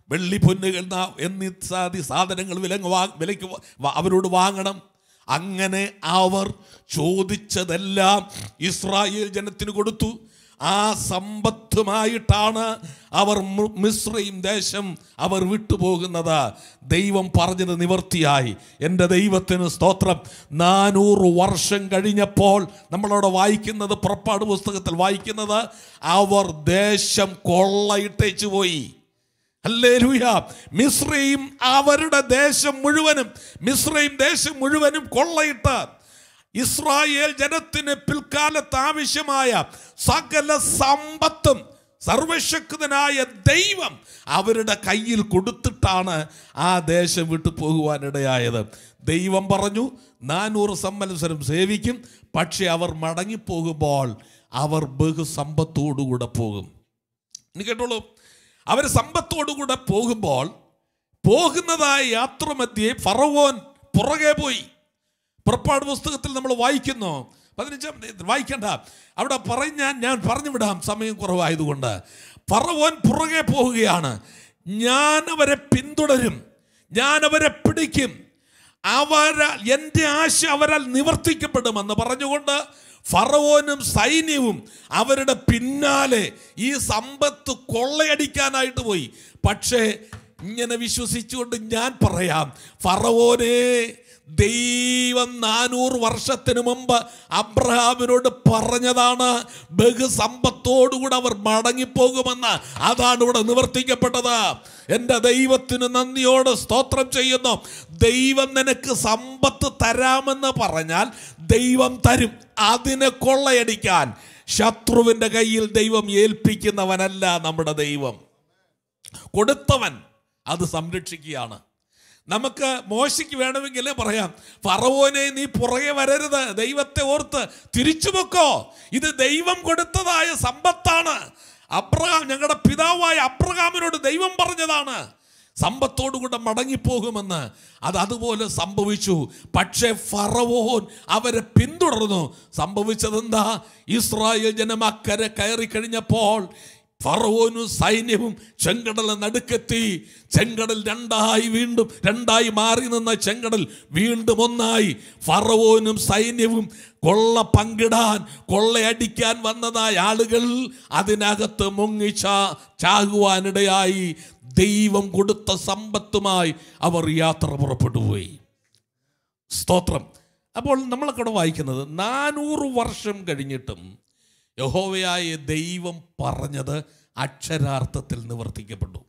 വെള്ളി പൊന്നുകൾ നാ- എന്നീ സാധി സാധനങ്ങൾ വിലങ്ങ് വാ വിലയ്ക്ക് വാ- വാ- അവരോട് വാങ്ങണം അങ്ങനെ അവർ ചോദിച്ചതെല്ലാം ഇസ്രായേൽ ജനത്തിന് കൊടുത്തു ആ സമ്പത്തുമായിട്ടാണ് അവർ മി- മിസ്രൈം ദേശം അവർ വിട്ടുപോകുന്നത് ദൈവം പറഞ്ഞത് നിവർത്തിയായി എൻ്റെ ദൈവത്തിന് സ്തോത്രം നാനൂറ് വർഷം കഴിഞ്ഞപ്പോൾ നമ്മളവിടെ വായിക്കുന്നത് പുറപ്പാട് പുസ്തകത്തിൽ വായിക്കുന്നത് അവർ ദേശം കൊള്ളയിട്ടേച്ചു പോയി ഹല്ലേലൂയ മിസ്രൈം അവരുടെ ദേശം മുഴുവനും മിസ്രൈം ദേശം മുഴുവനും കൊള്ളയിട്ട് ഇസ്രായേൽ ജനത്തിന് പിൽക്കാലത്ത് ആവശ്യമായ സകല സമ്പത്തും സർവശക്തനായ ദൈവം അവരുടെ കയ്യിൽ കൊടുത്തിട്ടാണ് ആ ദേശം വിട്ടു പോകുവാനിടയായത് ദൈവം പറഞ്ഞു നാനൂറ് സമ്മത്സരം സേവിക്കും പക്ഷെ അവർ മടങ്ങിപ്പോകുമ്പോൾ അവർ ബഹുസമ്പത്തോടുകൂടെ പോകും ഇനി കേട്ടോളൂ അവർ സമ്പത്തോടുകൂടെ പോകുമ്പോൾ പോകുന്നതായ യാത്രമധ്യേ ഫറവോൻ പുറകെ പോയി പുറപ്പാട് പുസ്തകത്തിൽ നമ്മൾ വായിക്കുന്നു പതിനഞ്ചാം വായിക്കണ്ട അവിടെ പറഞ്ഞാൽ ഞാൻ പറഞ്ഞു വിടാം സമയം കുറവായതുകൊണ്ട് ഫറവോൻ പുറകെ പോവുകയാണ് ഞാൻ അവരെ പിന്തുടരും ഞാൻ അവരെ പിടിക്കും അവരാൽ എൻ്റെ ആശ അവരാൽ നിവർത്തിക്കപ്പെടുമെന്ന് പറഞ്ഞുകൊണ്ട് ഫറവോനും സൈന്യവും അവരുടെ പിന്നാലെ ഈ സമ്പത്ത് കൊള്ളയടിക്കാനായിട്ട് പോയി പക്ഷേ ഇങ്ങനെ വിശ്വസിച്ചുകൊണ്ട് ഞാൻ പറയാം ഫറവോനെ ദൈവം നാനൂറ് വർഷത്തിന് മുമ്പ് അബ്രഹാമിനോട് പറഞ്ഞതാണ് ബഹുസമ്പത്തോടുകൂടെ അവർ മടങ്ങിപ്പോകുമെന്ന് അതാണ് ഇവിടെ നിവർത്തിക്കപ്പെട്ടത് എൻ്റെ ദൈവത്തിന് നന്ദിയോട് സ്തോത്രം ചെയ്യുന്നു ദൈവം നിനക്ക് സമ്പത്ത് തരാമെന്ന് പറഞ്ഞാൽ ദൈവം തരും അതിനെ കൊള്ളയടിക്കാൻ ശത്രുവിൻ്റെ കയ്യിൽ ദൈവം ഏൽപ്പിക്കുന്നവനല്ല നമ്മുടെ ദൈവം കൊടുത്തവൻ അത് സംരക്ഷിക്കുകയാണ് നമുക്ക് മോശയ്ക്ക് വേണമെങ്കിൽ പറയാം ഫറവോനെ നീ പുറകെ വരരുത് ദൈവത്തെ ഓർത്ത് തിരിച്ചു പൊക്കോ ഇത് ദൈവം കൊടുത്തതായ സമ്പത്താണ് അബ്രഹാം ഞങ്ങളുടെ പിതാവായ അബ്രഹാമിനോട് ദൈവം പറഞ്ഞതാണ് സമ്പത്തോടുകൂടെ മടങ്ങിപ്പോകുമെന്ന് അത് അതുപോലെ സംഭവിച്ചു പക്ഷേ ഫറവോൻ അവരെ പിന്തുടർന്നു സംഭവിച്ചതെന്താ ഇസ്രായേൽ ജനം അക്കരെ കയറി കഴിഞ്ഞപ്പോൾ ഫറവോനും സൈന്യവും ചെങ്കടൽ നടുക്കെത്തി ചെങ്കടൽ രണ്ടായി വീണ്ടും രണ്ടായി മാറി നിന്ന ചെങ്കടൽ വീണ്ടും ഒന്നായി ഫറവോനും സൈന്യവും കൊള്ള പങ്കിടാൻ കൊള്ളയടിക്കാൻ വന്നതായ ആളുകൾ അതിനകത്ത് മുങ്ങിച്ച ചാകുവാനിടയായി ദൈവം കൊടുത്ത സമ്പത്തുമായി അവർ യാത്ര പുറപ്പെട്ടു പോയി സ്തോത്രം അപ്പോൾ നമ്മളൊക്കെ വായിക്കുന്നത് നാനൂറ് വർഷം കഴിഞ്ഞിട്ടും യഹോവയായ ദൈവം പറഞ്ഞത് അക്ഷരാർത്ഥത്തിൽ നിവർത്തിക്കപ്പെട്ടു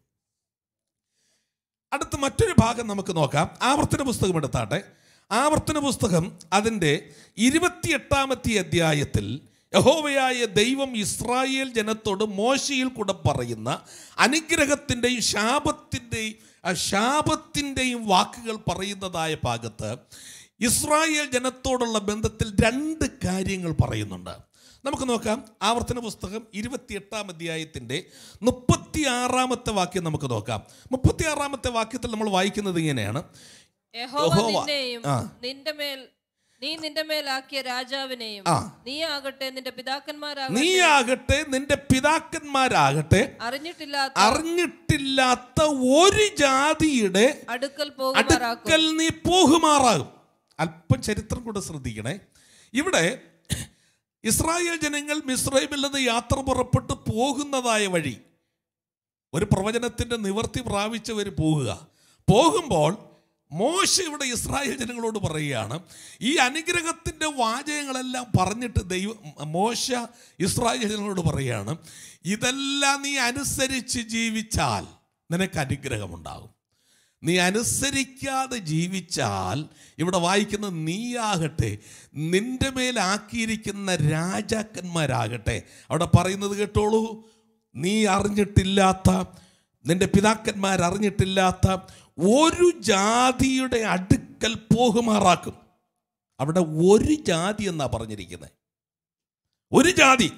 അടുത്ത മറ്റൊരു ഭാഗം നമുക്ക് നോക്കാം ആവർത്തന പുസ്തകം എടുത്താട്ടെ ആവർത്തന പുസ്തകം അതിൻ്റെ ഇരുപത്തിയെട്ടാമത്തെ അധ്യായത്തിൽ യഹോവയായ ദൈവം ഇസ്രായേൽ ജനത്തോട് മോശയിൽ കൂടെ പറയുന്ന അനുഗ്രഹത്തിൻ്റെയും ശാപത്തിൻ്റെയും ആ ശാപത്തിൻ്റെയും വാക്കുകൾ പറയുന്നതായ ഭാഗത്ത് ഇസ്രായേൽ ജനത്തോടുള്ള ബന്ധത്തിൽ രണ്ട് കാര്യങ്ങൾ പറയുന്നുണ്ട് നമുക്ക് നോക്കാം ആവർത്തന പുസ്തകം ഇരുപത്തിയെട്ടാം അധ്യായത്തിൻ്റെ മുപ്പത്തി ആറാമത്തെ വാക്യം നമുക്ക് നോക്കാം മുപ്പത്തി ആറാമത്തെ വാക്യത്തിൽ നമ്മൾ വായിക്കുന്നത് ഇങ്ങനെയാണ് യഹോവ യഹോവ, നിന്നെയും ആ. നിന്റെ മേൽ നീ നിന്റെ മേലാക്കിയ രാജാവിനെയും ആ. നീ ആകട്ടെ നിന്റെ പിതാക്കന്മാരാകട്ടെ നീയാകട്ടെ നിന്റെ പിതാക്കന്മാരാകട്ടെ അറിഞ്ഞിട്ടില്ലാത്ത അറിഞ്ഞിട്ടില്ലാത്ത ഒരു ജാതിയുടെ അടുക്കൽ പോകുമാറാക്കും അടുക്കൽ നീ പോകുമാറാകും അല്പം ചരിത്രം കൂടെ ശ്രദ്ധിക്കണേ ഇവിടെ ഇസ്രായേൽ ജനങ്ങൾ മിസ്രൈമിൽ നിന്ന് യാത്ര പുറപ്പെട്ട് പോകുന്നതായ വഴി ഒരു പ്രവചനത്തിൻ്റെ നിവർത്തി പ്രാപിച്ചവർ പോകുക പോകുമ്പോൾ മോശ ഇവിടെ ഇസ്രായേൽ ജനങ്ങളോട് പറയുകയാണ് ഈ അനുഗ്രഹത്തിൻ്റെ വാചകങ്ങളെല്ലാം പറഞ്ഞിട്ട് ദൈവ മോശ ഇസ്രായേൽ ജനങ്ങളോട് പറയുകയാണ് ഇതെല്ലാം നീ അനുസരിച്ച് ജീവിച്ചാൽ നിനക്ക് അനുഗ്രഹമുണ്ടാകും നീ അനുസരിക്കാതെ ജീവിച്ചാൽ ഇവിടെ വായിക്കുന്ന നീയാകട്ടെ നിന്റെ മേലാക്കിയിരിക്കുന്ന രാജാക്കന്മാരാകട്ടെ അവിടെ പറയുന്നത് കേട്ടോളൂ നീ അറിഞ്ഞിട്ടില്ലാത്ത നിന്റെ പിതാക്കന്മാർ അറിഞ്ഞിട്ടില്ലാത്ത ഒരു ജാതിയുടെ അടുക്കൽ പോകുമാറാക്കും അവിടെ ഒരു ജാതി എന്നാ പറഞ്ഞിരിക്കുന്നത് ഒരു ജാതി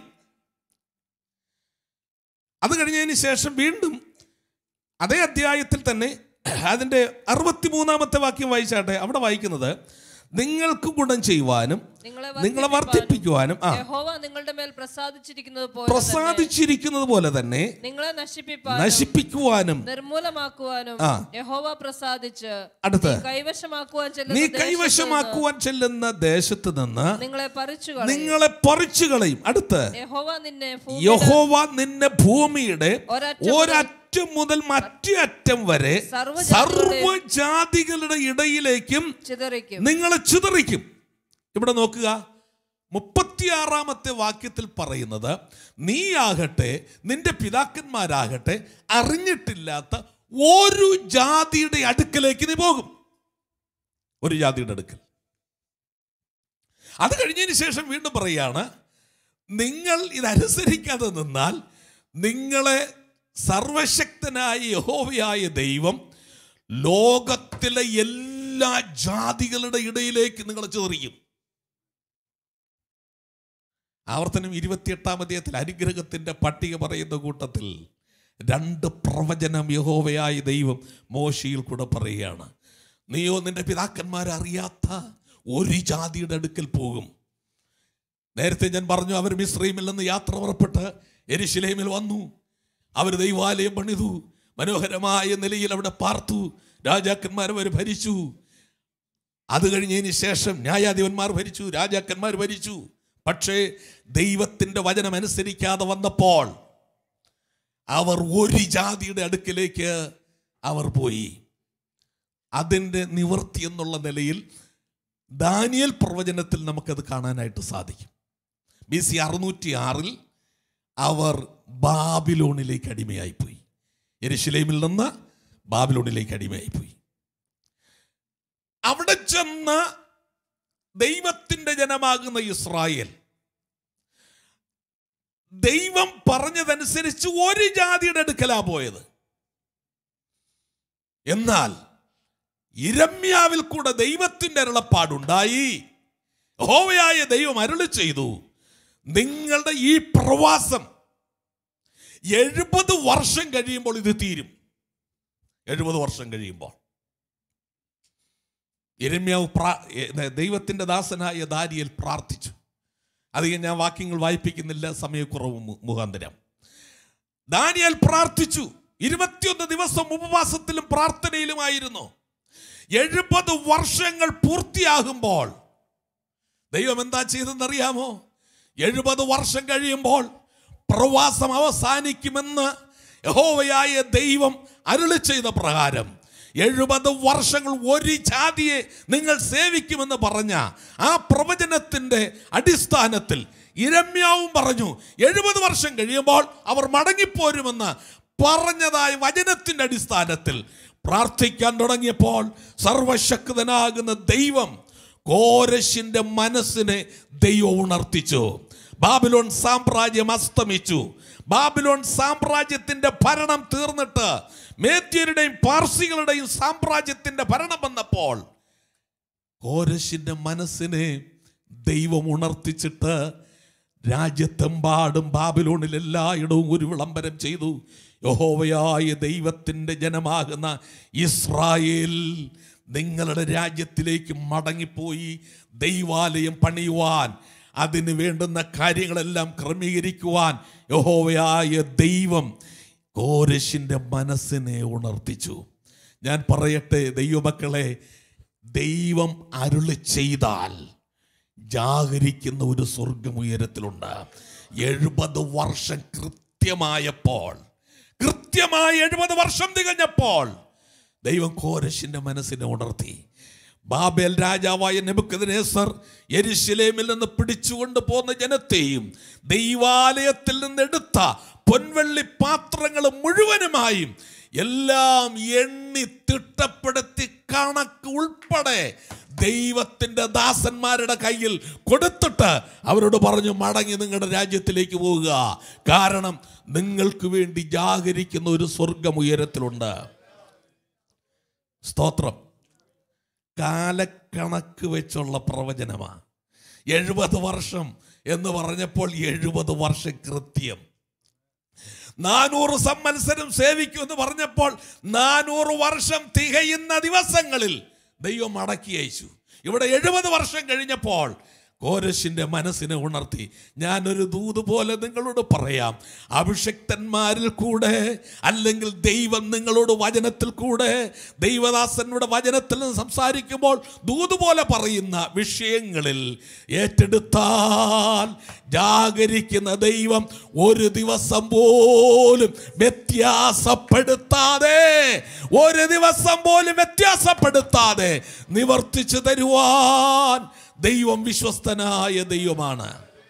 അത് കഴിഞ്ഞതിന് ശേഷം വീണ്ടും അതേ അധ്യായത്തിൽ തന്നെ അതിൻ്റെ അറുപത്തിമൂന്നാമത്തെ വാക്യം വായിച്ചാട്ടെ അവിടെ വായിക്കുന്നത് നിങ്ങൾക്ക് ഗുണം ചെയ്യുവാനും നിങ്ങളെ നിങ്ങളെ വർദ്ധിപ്പിക്കുവാനും ആ യഹോവ നിങ്ങളുടെ മേൽ പ്രസാദിച്ചിരിക്കുന്നത് പോലെ തന്നെ പ്രസാദിച്ചിരിക്കുന്നത് പോലെ തന്നെ നിങ്ങളെ നശിപ്പിപ്പാൻ നശിപ്പിക്കുവാനും നിർമൂലമാക്കുവാനും ആ. യഹോവ പ്രസാദിച്ച് അടുത്ത് കൈവശമാക്കുവാൻ നീ ചെല്ലുന്ന ദേശത്ത് കൈവശമാക്കുവാൻ ചെല്ലുന്ന ദേശത്ത് നിന്ന് നിങ്ങളെ പറിച്ചു നിങ്ങളെ പറിച്ചു കളയും അടുത്ത് യഹോവ നിന്നെ ഭൂമിയുടെ യഹോവ നിന്നെ ഭൂമിയുടെ ഒരറ്റം ഒരറ്റം മുതൽ മറ്റേ അറ്റം വരെ സർവ്വജാതികളുടെയും സർവജാതികളുടെ ഇടയിലേക്കും ചിതറിക്കും നിങ്ങളെ ചിതറിക്കും ഇവിടെ നോക്കുക മുപ്പത്തിയാറാമത്തെ വാക്യത്തിൽ പറയുന്നത് നീയാകട്ടെ നിന്റെ പിതാക്കന്മാരാകട്ടെ അറിഞ്ഞിട്ടില്ലാത്ത ഒരു ജാതിയുടെ അടുക്കലേക്ക് നീ പോകും ഒരു ജാതിയുടെ അടുക്കൽ അത് കഴിഞ്ഞതിന് ശേഷം വീണ്ടും പറയാണ് നിങ്ങൾ ഇതനുസരിക്കാതെ നിന്നാൽ നിങ്ങളെ സർവശക്തനായ യഹോവയായ ദൈവം ലോകത്തിലെ എല്ലാ ജാതികളുടെ ഇടയിലേക്ക് നിങ്ങളെ ചെറിയും ആവർത്തനം ഇരുപത്തിയെട്ടാം അധ്യായത്തിൽ അനുഗ്രഹത്തിന്റെ പട്ടിക പറയുന്ന കൂട്ടത്തിൽ രണ്ട് പ്രവചനം യഹോവയായ ദൈവം മോശയിൽ കൂടെ പറയുകയാണ് നീയോ നിന്റെ പിതാക്കന്മാരറിയാത്ത ഒരു ജാതിയുടെ അടുക്കൽ പോകും നേരത്തെ ഞാൻ പറഞ്ഞു അവർ മിശ്രീമിൽ നിന്ന് യാത്ര പുറപ്പെട്ട് എരിശിലേമിൽ വന്നു അവർ ദൈവാലയം പണിതു മനോഹരമായ നിലയിൽ അവിടെ പാർത്തു രാജാക്കന്മാർ അവർ ഭരിച്ചു അത് കഴിഞ്ഞതിന് ശേഷം ന്യായാധിപന്മാർ ഭരിച്ചു രാജാക്കന്മാർ ഭരിച്ചു പക്ഷേ ദൈവത്തിൻ്റെ വചനം അനുസരിക്കാതെ വന്നപ്പോൾ അവർ ഒരു ജാതിയുടെ അടുക്കിലേക്ക് അവർ പോയി അതിൻ്റെ നിവൃത്തി എന്നുള്ള നിലയിൽ ദാനിയൽ പ്രവചനത്തിൽ നമുക്കത് കാണാനായിട്ട് സാധിക്കും ബി സി അറുന്നൂറ്റി ആറിൽ അവർ ബാബിലോണിലേക്ക് അടിമയായിപ്പോയി എരുശലേമിൽ നിന്ന് ബാബിലോണിലേക്ക് അടിമയായിപ്പോയി അവിടെ ചെന്ന് ദൈവത്തിന്റെ ജനമാകുന്ന ഇസ്രായേൽ ദൈവം പറഞ്ഞതനുസരിച്ച് ഒരു ജാതിയുടെ അടുക്കലാ പോയത് എന്നാൽ ഇരമ്യാവിൽ കൂടെ ദൈവത്തിന്റെ അരുളപ്പാടുണ്ടായി ഹോവയായ ദൈവം അരുളി ചെയ്തു നിങ്ങളുടെ ഈ പ്രവാസം എഴുപത് വർഷം കഴിയുമ്പോൾ ഇത് തീരും എഴുപത് വർഷം കഴിയുമ്പോൾ ഇരമ്യാവ് പ്രാ ഏ- ദൈവത്തിന്റെ ദാസനായ ദാരിയൽ പ്രാർത്ഥിച്ചു അധികം ഞാൻ വാക്യങ്ങൾ വായിപ്പിക്കുന്നില്ല സമയക്കുറവ് മു- മുഖാന്തരം ദാനിയൽ പ്രാർത്ഥിച്ചു ഇരുപത്തിയൊന്ന് ദിവസം ഉപവാസത്തിലും പ്രാർത്ഥനയിലുമായിരുന്നു എഴുപത് വർഷങ്ങൾ പൂർത്തിയാകുമ്പോൾ ദൈവം എന്താ ചെയ്തെന്നറിയാമോ എഴുപത് വർഷം കഴിയുമ്പോൾ പ്രവാസം അവസാനിക്കുമെന്ന് യഹോവയായ ദൈവം അരുളി ചെയ്ത പ്രകാരം എഴുപത് വർഷങ്ങൾ ഒരു ജാതിയെ നിങ്ങൾ സേവിക്കുമെന്ന് പറഞ്ഞ ആ പ്രവചനത്തിന്റെ അടിസ്ഥാനത്തിൽ ഇരമ്യാവും പറഞ്ഞു എഴുപത് വർഷം കഴിയുമ്പോൾ അവർ മടങ്ങിപ്പോരുമെന്ന് പറഞ്ഞതായ വചനത്തിന്റെ അടിസ്ഥാനത്തിൽ പ്രാർത്ഥിക്കാൻ തുടങ്ങിയപ്പോൾ സർവശക്തനാകുന്ന ദൈവം കോരശിന്റെ മനസ്സിനെ ദൈവം ഉണർത്തിച്ചു ബാബിലോൺ സാമ്രാജ്യം അസ്തമിച്ചു ബാബിലോൺ സാമ്രാജ്യത്തിന്റെ ഭരണം തീർന്നിട്ട് മേത്യരുടെയും പാർസികളുടെയും സാമ്രാജ്യത്തിന്റെ ഭരണം വന്നപ്പോൾ കോരശിന്റെ മനസ്സിനെ ദൈവം ഉണർത്തിച്ചിട്ട് രാജ്യത്തെമ്പാടും ബാബിലോണിൽ എല്ലായിടവും ഒരു വിളംബരം ചെയ്തു യഹോവയായ ദൈവത്തിൻ്റെ ജനമാകുന്ന ഇസ്രായേൽ നിങ്ങളുടെ രാജ്യത്തിലേക്ക് മടങ്ങിപ്പോയി ദൈവാലയം പണിയുവാൻ അതിന് വേണ്ടുന്ന കാര്യങ്ങളെല്ലാം ക്രമീകരിക്കുവാൻ യഹോവയായ ദൈവം കോരശിൻ്റെ മനസ്സിനെ ഉണർത്തിച്ചു ഞാൻ പറയട്ടെ ദൈവമക്കളെ ദൈവം അരുളി ചെയ്താൽ ജാഗരിക്കുന്ന ഒരു സ്വർഗം ഉയരത്തിലുണ്ട് എഴുപത് വർഷം കൃത്യമായപ്പോൾ കൃത്യമായി എഴുപത് വർഷം തികഞ്ഞപ്പോൾ ദൈവം കോരശിന്റെ മനസ്സിനെ ഉണർത്തി ബാബേൽ രാജാവായ നെബുക്കദ്നേസർ യെരുശലേമിൽ നിന്ന് പിടിച്ചുകൊണ്ട് പോന്ന ജനത്തെയും ദൈവാലയത്തിൽ നിന്ന് എടുത്ത പൊൻവെള്ളി പാത്രങ്ങൾ മുഴുവനുമായും എല്ലാം എണ്ണി തിട്ടപ്പെടുത്തി കണക്ക് ഉൾപ്പെടെ ദൈവത്തിന്റെ ദാസന്മാരുടെ കയ്യിൽ കൊടുത്തിട്ട് അവരോട് പറഞ്ഞു മടങ്ങി നിങ്ങളുടെ രാജ്യത്തിലേക്ക് പോവുക കാരണം നിങ്ങൾക്ക് വേണ്ടി ജാഗരിക്കുന്ന ഒരു സ്വർഗം ഉയരത്തിലുണ്ട് സ്തോത്രം കാലക്കണക്ക് വെച്ചുള്ള പ്രവചനമാണ് എഴുപത് വർഷം എന്ന് പറഞ്ഞപ്പോൾ എഴുപത് വർഷം കൃത്യം നാനൂറ് സംവത്സരം സേവിക്കും എന്ന് പറഞ്ഞപ്പോൾ നാനൂറ് വർഷം തികയുന്ന ദിവസങ്ങളിൽ ദൈവം മടക്കി അയച്ചു ഇവിടെ എഴുപത് വർഷം കഴിഞ്ഞപ്പോൾ കോരശിന്റെ മനസ്സിനെ ഉണർത്തി ഞാനൊരു ദൂത് പോലെ നിങ്ങളോട് പറയാം അഭിഷക്തന്മാരിൽ കൂടെ അല്ലെങ്കിൽ ദൈവം നിങ്ങളോട് വചനത്തിൽ കൂടെ ദൈവദാസനോട് വചനത്തിൽ നിന്ന് സംസാരിക്കുമ്പോൾ ദൂത് പോലെ പറയുന്ന വിഷയങ്ങളിൽ ഏറ്റെടുത്താൽ ജാഗരിക്കുന്ന ദൈവം ഒരു ദിവസം പോലും വ്യത്യാസപ്പെടുത്താതെ ഒരു ദിവസം പോലും വ്യത്യാസപ്പെടുത്താതെ നിവർത്തിച്ചു തരുവാൻ ദൈവം വിശ്വസ്തനായ ദൈവമാണ്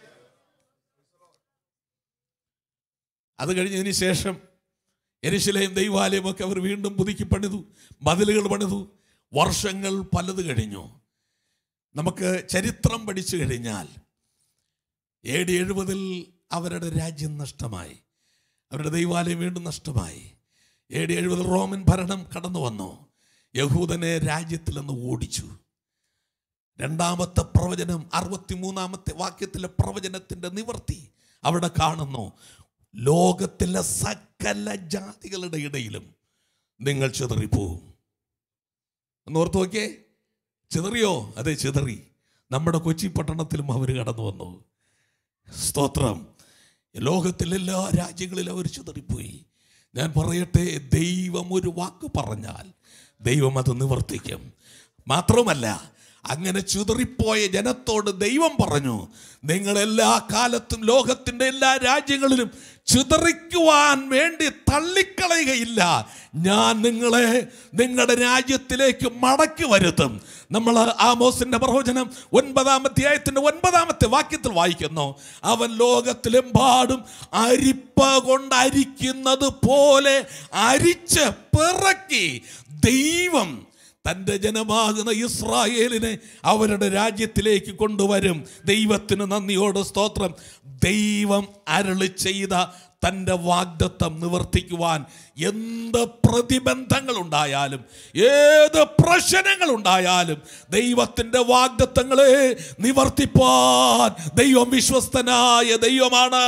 അത് കഴിഞ്ഞതിന് ശേഷം എരിശിലെയും ദൈവാലയം ഒക്കെ അവർ വീണ്ടും പുതുക്കി പണിതു മതിലുകൾ പണിതു വർഷങ്ങൾ പലത് കഴിഞ്ഞു നമുക്ക് ചരിത്രം പഠിച്ചു കഴിഞ്ഞാൽ എ ഡി എഴുപതിൽ അവരുടെ രാജ്യം നഷ്ടമായി അവരുടെ ദൈവാലയം വീണ്ടും നഷ്ടമായി എ ഡി എഴുപതിൽ റോമൻ ഭരണം കടന്നു വന്നു യഹൂദനെ രാജ്യത്തിൽ നിന്ന് ഓടിച്ചു രണ്ടാമത്തെ പ്രവചനം അറുപത്തിമൂന്നാമത്തെ വാക്യത്തിലെ പ്രവചനത്തിന്റെ നിവർത്തി അവിടെ കാണുന്നു ലോകത്തിലെ സകല ജാതികളുടെ ഇടയിലും നിങ്ങൾ ചിതറിപ്പോവും ഒന്ന് ഓർത്ത് നോക്കിയേ ചിതറിയോ അതെ ചിതറി നമ്മുടെ കൊച്ചി പട്ടണത്തിലും അവർ കടന്നു വന്നു സ്തോത്രം ലോകത്തിലെ എല്ലാ രാജ്യങ്ങളിലും അവർ ചിതറിപ്പോയി ഞാൻ പറയട്ടെ ദൈവം ഒരു വാക്ക് പറഞ്ഞാൽ ദൈവം അത് നിവർത്തിക്കും മാത്രമല്ല അങ്ങനെ ചിതറിപ്പോയ ജനത്തോട് ദൈവം പറഞ്ഞു നിങ്ങൾ എല്ലാ കാലത്തും ലോകത്തിൻ്റെ എല്ലാ രാജ്യങ്ങളിലും ചിതറിക്കുവാൻ വേണ്ടി തള്ളിക്കളയുകയില്ല ഞാൻ നിങ്ങളെ നിങ്ങളുടെ രാജ്യത്തിലേക്ക് മടക്കി വരുത്തും നമ്മൾ ആമോസിന്റെ പ്രവചനം ഒൻപതാം അധ്യായത്തിന്റെ ഒൻപതാമത്തെ വാക്യത്തിൽ വായിക്കുന്നു അവൻ ലോകത്തിലെമ്പാടും അരിപ്പ കൊണ്ട് അരിക്കുന്നത് പോലെ അരിച്ച് പിറക്കി ദൈവം തൻ്റെ ജനമാകുന്ന ഇസ്രായേലിനെ അവരുടെ രാജ്യത്തിലേക്ക് കൊണ്ടുവരും ദൈവത്തിന് നന്ദിയോട് സ്തോത്രം ദൈവം അരളി ചെയ്ത തൻ്റെ വാഗ്ദത്തം നിവർത്തിക്കുവാൻ എന്ത് പ്രതിബന്ധങ്ങൾ ഉണ്ടായാലും ഏത് പ്രശ്നങ്ങൾ ഉണ്ടായാലും ദൈവത്തിൻ്റെ വാഗ്ദത്തങ്ങളെ നിവർത്തിപ്പാൻ ദൈവം വിശ്വസ്തനായ ദൈവമാണ്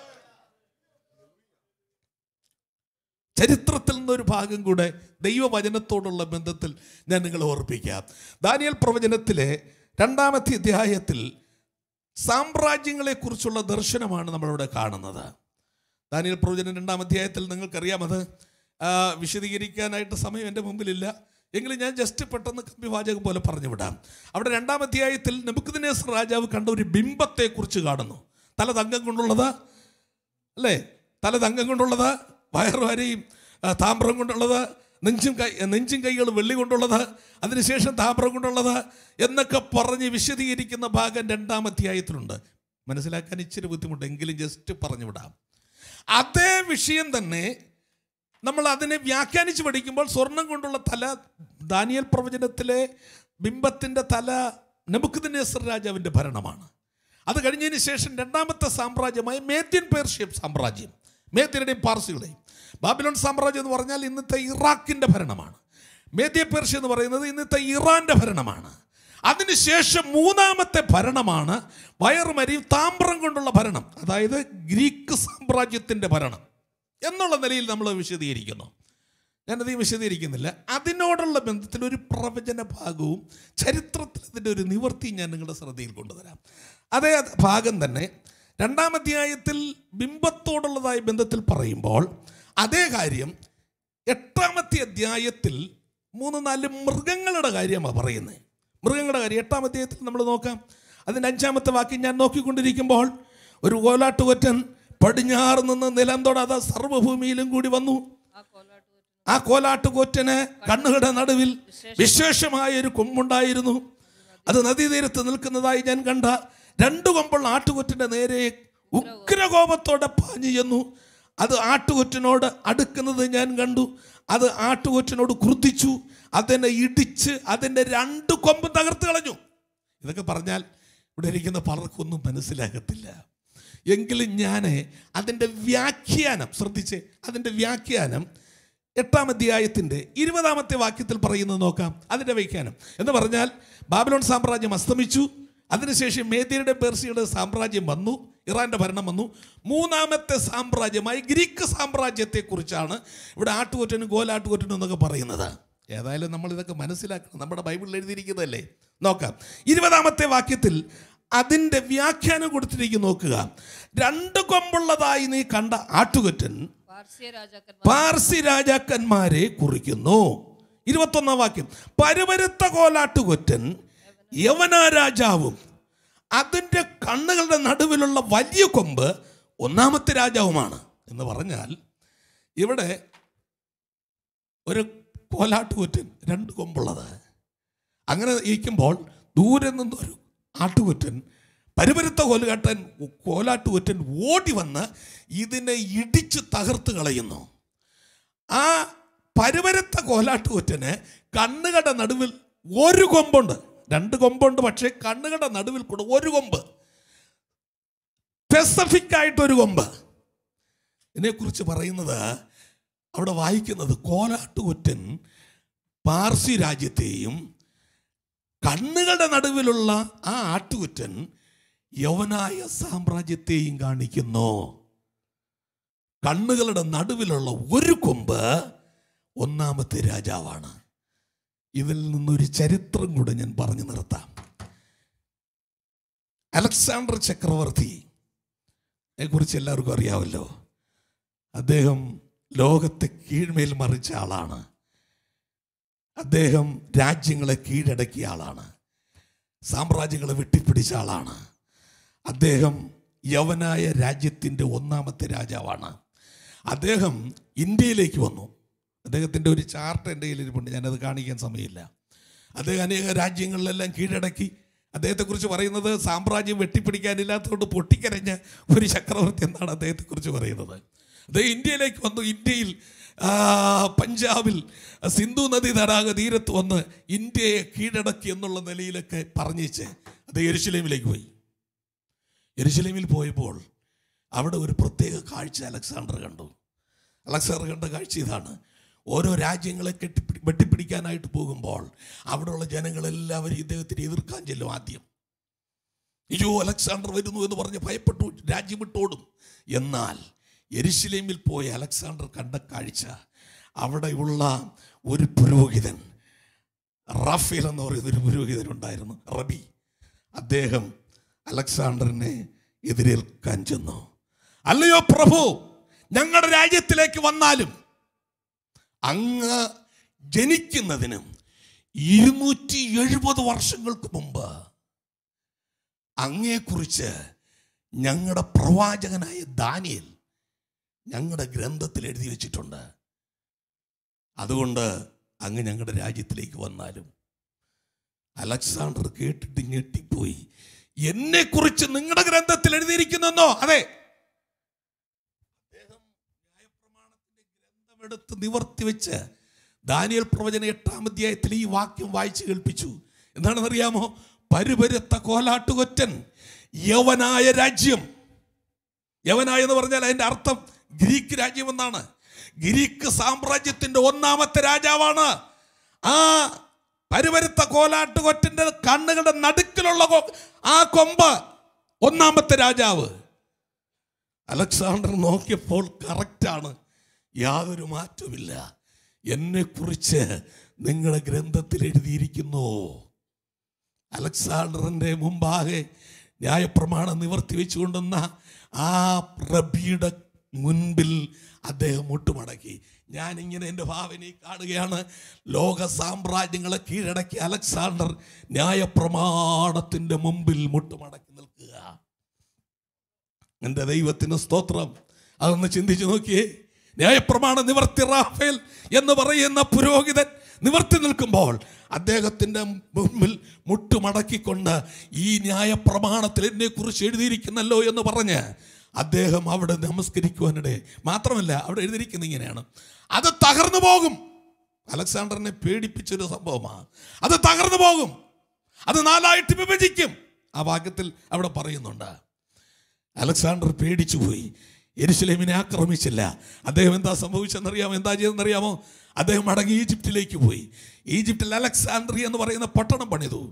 ചരിത്രത്തിൽ നിന്നൊരു ഭാഗം കൂടെ ദൈവവചനത്തോടുള്ള ബന്ധത്തിൽ ഞാൻ നിങ്ങളെ ഓർപ്പിക്കാം ദാനിയൽ പ്രവചനത്തിലെ രണ്ടാമത്തെ അധ്യായത്തിൽ സാമ്രാജ്യങ്ങളെക്കുറിച്ചുള്ള ദർശനമാണ് നമ്മളിവിടെ കാണുന്നത് ദാനിയൽ പ്രവചനം രണ്ടാം അധ്യായത്തിൽ നിങ്ങൾക്കറിയാം അത് ആ, വിശദീകരിക്കാനായിട്ട് സമയം എൻ്റെ മുമ്പിലില്ല എങ്കിലും ഞാൻ ജസ്റ്റ് പെട്ടെന്ന് കമ്പിവാചകം പോലെ പറഞ്ഞു വിടാം അവിടെ രണ്ടാം അധ്യായത്തിൽ നെബുക്കുദിനേസർ രാജാവ് കണ്ട ഒരു ബിംബത്തെക്കുറിച്ച് കാണുന്നു തല തങ്കം കൊണ്ടുള്ളത് അല്ലേ തല തങ്കം കൊണ്ടുള്ളത് വയറുവരയും ആ, താമ്രം കൊണ്ടുള്ളത് നെഞ്ചും കൈ നെഞ്ചും കൈകളും വെള്ളി കൊണ്ടുള്ളത് അതിനുശേഷം താമ്രം കൊണ്ടുള്ളത് എന്നൊക്കെ പറഞ്ഞ് വിശദീകരിക്കുന്ന ഭാഗം രണ്ടാം അധ്യായത്തിലുണ്ട് മനസ്സിലാക്കാൻ ഇച്ചിരി ബുദ്ധിമുട്ട് എങ്കിലും ജസ്റ്റ് പറഞ്ഞു വിടാം അതേ വിഷയം തന്നെ നമ്മൾ അതിനെ വ്യാഖ്യാനിച്ച് പഠിക്കുമ്പോൾ സ്വർണം കൊണ്ടുള്ള തല ദാനിയൽ പ്രവചനത്തിലെ ബിംബത്തിൻ്റെ തല നബുക്കുദിനേസർ രാജാവിൻ്റെ ഭരണമാണ് അത് കഴിഞ്ഞതിന് ശേഷം രണ്ടാമത്തെ സാമ്രാജ്യമായ മേദ്യൻ പേർഷ്യൻ സാമ്രാജ്യം മേദ്യരുടെയും പാർസികളുടെയും ബാബിലോൺ സാമ്രാജ്യം എന്ന് പറഞ്ഞാൽ ഇന്നത്തെ ഇറാഖിൻ്റെ ഭരണമാണ് മേദ്യ പേർഷ്യ എന്ന് പറയുന്നത് ഇന്നത്തെ ഇറാന്റെ ഭരണമാണ് അതിനുശേഷം മൂന്നാമത്തെ ഭരണമാണ് വയറുമരിയും താമ്രം കൊണ്ടുള്ള ഭരണം അതായത് ഗ്രീക്ക് സാമ്രാജ്യത്തിൻ്റെ ഭരണം എന്നുള്ള നിലയിൽ നമ്മൾ വിശദീകരിക്കുന്നു ഞാനധികം വിശദീകരിക്കുന്നില്ല അതിനോടുള്ള ബന്ധത്തിൽ ഒരു പ്രവചന ഭാഗവും ചരിത്രത്തിൽ അതിൻ്റെ ഒരു നിവർത്തിയും ഞാൻ നിങ്ങളുടെ ശ്രദ്ധയിൽ കൊണ്ടുവരാം അതേ ഭാഗം തന്നെ രണ്ടാം അധ്യായത്തിൽ ബിംബത്തോടുള്ളതായ ബന്ധത്തിൽ പറയുമ്പോൾ അതേ കാര്യം എട്ടാമത്തെ അധ്യായത്തിൽ മൂന്ന് നാല് മൃഗങ്ങളുടെ കാര്യമാണ് പറയുന്നത് മൃഗങ്ങളുടെ കാര്യം എട്ടാം അധ്യായത്തിൽ നമ്മൾ നോക്കാം അതിൻ്റെ അഞ്ചാമത്തെ വാക്യം ഞാൻ നോക്കിക്കൊണ്ടിരിക്കുമ്പോൾ ഒരു കോലാട്ടുകൊറ്റൻ പടിഞ്ഞാറ് നിന്ന് നിലം തൊടാതെ സർവ്വഭൂമിയിലും കൂടി വന്നു ആ കോലാട്ട് ആ കോലാട്ടുകൊറ്റന് കണ്ണുകളുടെ നടുവിൽ വിശേഷമായ ഒരു കൊമ്പുണ്ടായിരുന്നു അത് നദീതീരത്ത് നിൽക്കുന്നതായി ഞാൻ കണ്ട രണ്ടു കൊമ്പുള്ള ആട്ടുകൊറ്റന്റെ നേരെ ഉഗ്രകോപത്തോടെ പാഞ്ഞു ചെന്നു അത് ആട്ടുകൊറ്റനോട് അടുക്കുന്നത് ഞാൻ കണ്ടു അത് ആട്ടുകൊറ്റനോട് ക്രുദ്ധിച്ചു അതിനെ ഇടിച്ച് അതിൻ്റെ രണ്ട് കൊമ്പ് തകർത്ത് കളഞ്ഞു ഇതൊക്കെ പറഞ്ഞാൽ ഇവിടെ ഇരിക്കുന്ന പലർക്കൊന്നും മനസ്സിലാകത്തില്ല എങ്കിലും ഞാൻ അതിൻ്റെ വ്യാഖ്യാനം ശ്രദ്ധിച്ച് അതിൻ്റെ വ്യാഖ്യാനം എട്ടാം അധ്യായത്തിൻ്റെ ഇരുപതാമത്തെ വാക്യത്തിൽ പറയുന്നത് നോക്കാം അതിൻ്റെ വ്യാഖ്യാനം എന്ന് പറഞ്ഞാൽ ബാബിലോൺ സാമ്രാജ്യം അസ്തമിച്ചു അതിനുശേഷം മേദ്യയുടെ പേർസിയുടെ സാമ്രാജ്യം വന്നു ഇറാന്റെ ഭരണം വന്നു മൂന്നാമത്തെ സാമ്രാജ്യമായി ഗ്രീക്ക് സാമ്രാജ്യത്തെക്കുറിച്ചാണ് ഇവിടെ ആട്ടുകൊറ്റനും ഗോലാട്ടുകൊറ്റനും എന്നൊക്കെ പറയുന്നത് ഏതായാലും നമ്മൾ ഇതൊക്കെ മനസ്സിലാക്കണം നമ്മുടെ ബൈബിളിൽ എഴുതിയിരിക്കുന്നതല്ലേ നോക്കാം ഇരുപതാമത്തെ വാക്യത്തിൽ അതിൻ്റെ വ്യാഖ്യാനം കൊടുത്തിരിക്കും നോക്കുക രണ്ട് കൊമ്പുള്ളതായി നീ കണ്ട ആട്ടുകൊറ്റൻ പാർസ്യ രാജാക്കന്മാർ പാർസി രാജാക്കന്മാരെ കുറിക്കുന്നു ഇരുപത്തൊന്നാം വാക്യം പരുവരുത്ത കോലാട്ടുകൊറ്റൻ യവന രാജാവും അതിൻ്റെ കണ്ണുകളുടെ നടുവിലുള്ള വലിയ കൊമ്പ് ഒന്നാമത്തെ രാജാവുമാണ് എന്ന് പറഞ്ഞാൽ ഇവിടെ ഒരു കോലാട്ടുകൊറ്റൻ രണ്ട് കൊമ്പുള്ളത് അങ്ങനെ ഇരിക്കുമ്പോൾ ദൂരെ നിന്നൊരു ആട്ടുകൊറ്റൻ പരുപരുത്ത കോലുകാട്ടൻ കോലാട്ടുകൊറ്റൻ ഓടി വന്ന് ഇതിനെ ഇടിച്ച് തകർത്ത് കളയുന്നു ആ പരുപരുത്ത കോലാട്ടുകൊറ്റന് കണ്ണുകളുടെ നടുവിൽ ഒരു കൊമ്പുണ്ട് രണ്ട് കൊമ്പുണ്ട് പക്ഷേ കണ്ണുകളുടെ നടുവിൽ കൂടെ ഒരു കൊമ്പ് സ്പെസിഫിക് ആയിട്ടൊരു കൊമ്പ് ഇതിനെക്കുറിച്ച് പറയുന്നത് അവിടെ വായിക്കുന്നത് കോലാട്ടുകൊറ്റൻ പാർസി രാജ്യത്തെയും കണ്ണുകളുടെ നടുവിലുള്ള ആ ആട്ടുകുറ്റൻ യവനായ സാമ്രാജ്യത്തെയും കാണിക്കുന്നു കണ്ണുകളുടെ നടുവിലുള്ള ഒരു കൊമ്പ് ഒന്നാമത്തെ രാജാവാണ് ഇതിൽ നിന്നൊരു ചരിത്രം കൂടെ ഞാൻ പറഞ്ഞു നിർത്താം അലക്സാണ്ടർ ചക്രവർത്തി കുറിച്ച് എല്ലാവർക്കും അറിയാമല്ലോ അദ്ദേഹം ലോകത്തെ കീഴ്മേൽ മറിച്ച ആളാണ് അദ്ദേഹം രാജ്യങ്ങളെ കീഴടക്കിയ ആളാണ് സാമ്രാജ്യങ്ങളെ വെട്ടിപ്പിടിച്ച ആളാണ് അദ്ദേഹം യവനായ രാജ്യത്തിൻ്റെ ഒന്നാമത്തെ രാജാവാണ് അദ്ദേഹം ഇന്ത്യയിലേക്ക് വന്നു അദ്ദേഹത്തിൻ്റെ ഒരു ചാർട്ട് എൻ്റെ കയ്യിലിരിപ്പുണ്ട് ഞാനത് കാണിക്കാൻ സമയമില്ല അദ്ദേഹം അനേക രാജ്യങ്ങളിലെല്ലാം കീഴടക്കി അദ്ദേഹത്തെക്കുറിച്ച് പറയുന്നത് സാമ്രാജ്യം വെട്ടിപ്പിടിക്കാനില്ലാത്തതുകൊണ്ട് പൊട്ടിക്കരഞ്ഞ ഒരു ചക്രവർത്തി എന്നാണ് അദ്ദേഹത്തെക്കുറിച്ച് പറയുന്നത് അദ്ദേഹം ഇന്ത്യയിലേക്ക് വന്നു ഇന്ത്യയിൽ ആ, പഞ്ചാബിൽ സിന്ധു നദി തടാക തീരത്ത് വന്ന് ഇന്ത്യയെ കീഴടക്കി എന്നുള്ള നിലയിലൊക്കെ പറഞ്ഞേച്ച് അദ്ദേഹം എരുശലേമിലേക്ക് പോയി എരുശലേമിൽ പോയപ്പോൾ അവിടെ ഒരു പ്രത്യേക കാഴ്ച അലക്സാണ്ടർ കണ്ടു അലക്സാണ്ടർ കണ്ട കാഴ്ച ഇതാണ് ഓരോ രാജ്യങ്ങളെ കെട്ടിപ്പിടി വെട്ടിപ്പിടിക്കാനായിട്ട് പോകുമ്പോൾ അവിടെയുള്ള ജനങ്ങളെല്ലാവരും ഇദ്ദേഹത്തിന് എതിർക്കാൻ ചെല്ലും ആദ്യം അയ്യോ അലക്സാണ്ടർ വരുന്നു എന്ന് പറഞ്ഞ് ഭയപ്പെട്ടു രാജ്യം വിട്ടോടും എന്നാൽ എരുശലേമിൽ പോയ അലക്സാണ്ടർ കണ്ട കാഴ്ച അവിടെയുള്ള ഒരു പുരോഹിതൻ റാഫേൽ എന്ന് പറയുന്ന ഒരു പുരോഹിതൻ ഉണ്ടായിരുന്നു റബി അദ്ദേഹം അലക്സാണ്ടറിനെ എതിരേൽക്കാൻ ചെന്നു അല്ലയോ പ്രഭു ഞങ്ങളുടെ രാജ്യത്തിലേക്ക് വന്നാലും അങ്ങ് ജനിക്കുന്നതിനും ഇരുന്നൂറ്റി എഴുപത് വർഷങ്ങൾക്ക് മുമ്പ് അങ്ങയെക്കുറിച്ച് ഞങ്ങളുടെ പ്രവാചകനായ ദാനിയൽ ഞങ്ങളുടെ ഗ്രന്ഥത്തിൽ എഴുതി വെച്ചിട്ടുണ്ട് അതുകൊണ്ട് അങ്ങ് ഞങ്ങളുടെ രാജ്യത്തിലേക്ക് വന്നാലും അലക്സാണ്ടർ കേട്ടിട്ട് ഞെട്ടിപ്പോയി എന്നെക്കുറിച്ച് നിങ്ങളുടെ ഗ്രന്ഥത്തിൽ എഴുതിയിരിക്കുന്നെന്നോ അതെ അദ്ദേഹം ന്യായപ്രമാണത്തിന്റെ ഗ്രന്ഥമെടുത്ത് നിവർത്തി വെച്ച് ദാനിയൽ പ്രവചന എട്ടാം അധ്യായത്തിൽ ഈ വാക്യം വായിച്ചു കേൾപ്പിച്ചു എന്താണെന്നറിയാമോ പരുപരുത്ത കോലാട്ടുകൊറ്റൻ യവനായ രാജ്യം യവനായ എന്ന് പറഞ്ഞാൽ അതിന്റെ അർത്ഥം ഗ്രീക്ക് രാജ്യം എന്നാണ് ഗ്രീക്ക് സാമ്രാജ്യത്തിന്റെ ഒന്നാമത്തെ രാജാവാണ് ആ പരുവരുത്ത കോലാട്ടുകൊറ്റന്റെ കണ്ണുകളുടെ നടുക്കിലുള്ള കൊ- ആ കൊമ്പ് ഒന്നാമത്തെ രാജാവ് അലക്സാണ്ടർ നോക്കിയപ്പോൾ കറക്റ്റാണ് യാതൊരു മാറ്റവുമില്ല എന്നെക്കുറിച്ച് നിങ്ങളുടെ ഗ്രന്ഥത്തിൽ എഴുതിയിരിക്കുന്നു അലക്സാണ്ടറിൻ്റെ മുമ്പാകെ ന്യായപ്രമാണം നിവർത്തി വെച്ചുകൊണ്ടുന്ന ആ റബിയുടെ മുൻപിൽ അദ്ദേഹം മുട്ടുമടക്കി ഞാനിങ്ങനെ എൻ്റെ ഭാവനയിൽ കാണുകയാണ് ലോക സാമ്രാജ്യങ്ങളെ കീഴടക്കി അലക്സാണ്ടർ ന്യായപ്രമാണത്തിൻ്റെ മുമ്പിൽ മുട്ടുമടക്കി നിൽക്കുക എൻ്റെ ദൈവത്തിന് സ്തോത്രം അതൊന്ന് ചിന്തിച്ചു നോക്കിയേ ന്യായപ്രമാണ നിവർത്തി റാഫേൽ എന്ന് പറയുന്ന പുരോഹിതൻ നിവർത്തി നിൽക്കുമ്പോൾ അദ്ദേഹത്തിൻ്റെ മുമ്പിൽ മുട്ടുമടക്കിക്കൊണ്ട് ഈ ന്യായപ്രമാണത്തിൽ എന്നെ കുറിച്ച് എഴുതിയിരിക്കുന്നല്ലോ എന്ന് പറഞ്ഞ് അദ്ദേഹം അവിടെ നമസ്കരിക്കുവാനിടെ മാത്രമല്ല അവിടെ എഴുതിയിരിക്കുന്നത് ഇങ്ങനെയാണ് അത് തകർന്നു പോകും അലക്സാണ്ടറിനെ പേടിപ്പിച്ചൊരു സംഭവമാണ് അത് തകർന്നു പോകും അത് നാലായിട്ട് വിഭജിക്കും ആ വാക്യത്തിൽ അവിടെ പറയുന്നുണ്ട് അലക്സാണ്ടർ പേടിച്ചു പോയി എരുസലേമിനെ ആക്രമിച്ചില്ല അദ്ദേഹം എന്താ സംഭവിച്ചെന്നറിയാമോ എന്താ ചെയ്തെന്നറിയാമോ അദ്ദേഹം മടങ്ങി ഈജിപ്തിലേക്ക് പോയി ഈജിപ്തിൽ അലക്സാണ്ട്രിയ എന്ന് പറയുന്ന പട്ടണം പണിതു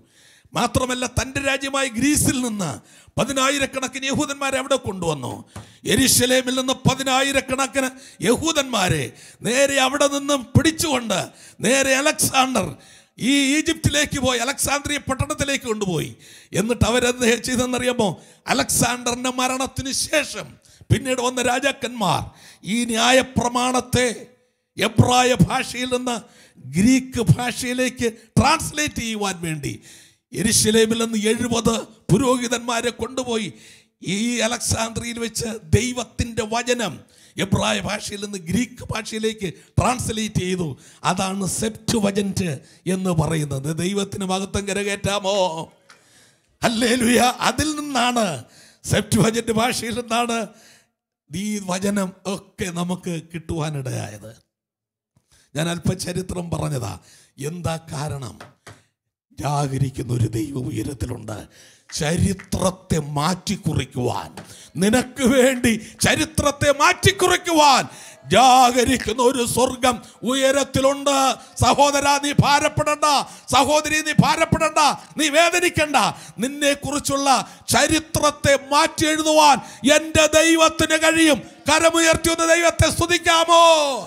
മാത്രമല്ല തൻ്റെ രാജ്യമായ ഗ്രീസിൽ നിന്ന് പതിനായിരക്കണക്കിന് യഹൂദന്മാരെ അവിടെ കൊണ്ടുവന്നു എരിശലേമിൽ നിന്ന് പതിനായിരക്കണക്കിന് യഹൂദന്മാരെ നേരെ അവിടെ നിന്നും പിടിച്ചുകൊണ്ട് നേരെ അലക്സാണ്ടർ ഈ ഈജിപ്തിലേക്ക് പോയി അലക്സാന്ദ്രിയ പട്ടണത്തിലേക്ക് കൊണ്ടുപോയി എന്നിട്ട് അവരെന്ത് ചെയ്തെന്നറിയാമോ അലക്സാണ്ടറിന്റെ മരണത്തിന് ശേഷം പിന്നീട് വന്ന രാജാക്കന്മാർ ഈ ന്യായപ്രമാണത്തെ എബ്രായ ഭാഷയിൽ നിന്ന് ഗ്രീക്ക് ഭാഷയിലേക്ക് ട്രാൻസ്ലേറ്റ് ചെയ്യുവാൻ വേണ്ടി എരിശിലേമിൽ നിന്ന് എഴുപത് പുരോഹിതന്മാരെ കൊണ്ടുപോയി ഈ അലക്സാന്ദ്രിയിൽ വെച്ച് ദൈവത്തിൻ്റെ വചനം എബ്രായ ഭാഷയിൽ നിന്ന് ഗ്രീക്ക് ഭാഷയിലേക്ക് ട്രാൻസ്ലേറ്റ് ചെയ്തു അതാണ് സെപ്റ്റ് വജന്റ് എന്ന് പറയുന്നത് ദൈവത്തിന് മഹത്വം കരകയറ്റാമോ അല്ലേ അതിൽ നിന്നാണ് സെപ്റ്റ് വജന്റ് ഭാഷയിൽ നിന്നാണ് ഈ വചനം ഒക്കെ നമുക്ക് കിട്ടുവാനിടയായത് ഞാൻ അല്പ ചരിത്രം പറഞ്ഞതാ എന്താ കാരണം ജാഗരിക്കുന്ന ഒരു ദൈവം ഉയരത്തിലുണ്ട് ചരിത്രത്തെ മാറ്റിക്കുറിക്കുവാൻ നിനക്ക് വേണ്ടി ചരിത്രത്തെ മാറ്റിക്കുറിക്കുവാൻ ജാഗരിക്കുന്ന ഒരു സ്വർഗം ഉയരത്തിലുണ്ട് സഹോദര നീ ഭാരപ്പെടണ്ട സഹോദരി നീ ഭാരപ്പെടണ്ട നീ വേദനിക്കണ്ട നിന്നെ കുറിച്ചുള്ള ചരിത്രത്തെ മാറ്റി എഴുതുവാൻ എൻ്റെ ദൈവത്തിന് കഴിയും കരമുയർത്തി ഒന്ന് ദൈവത്തെ സ്തുതിക്കാമോ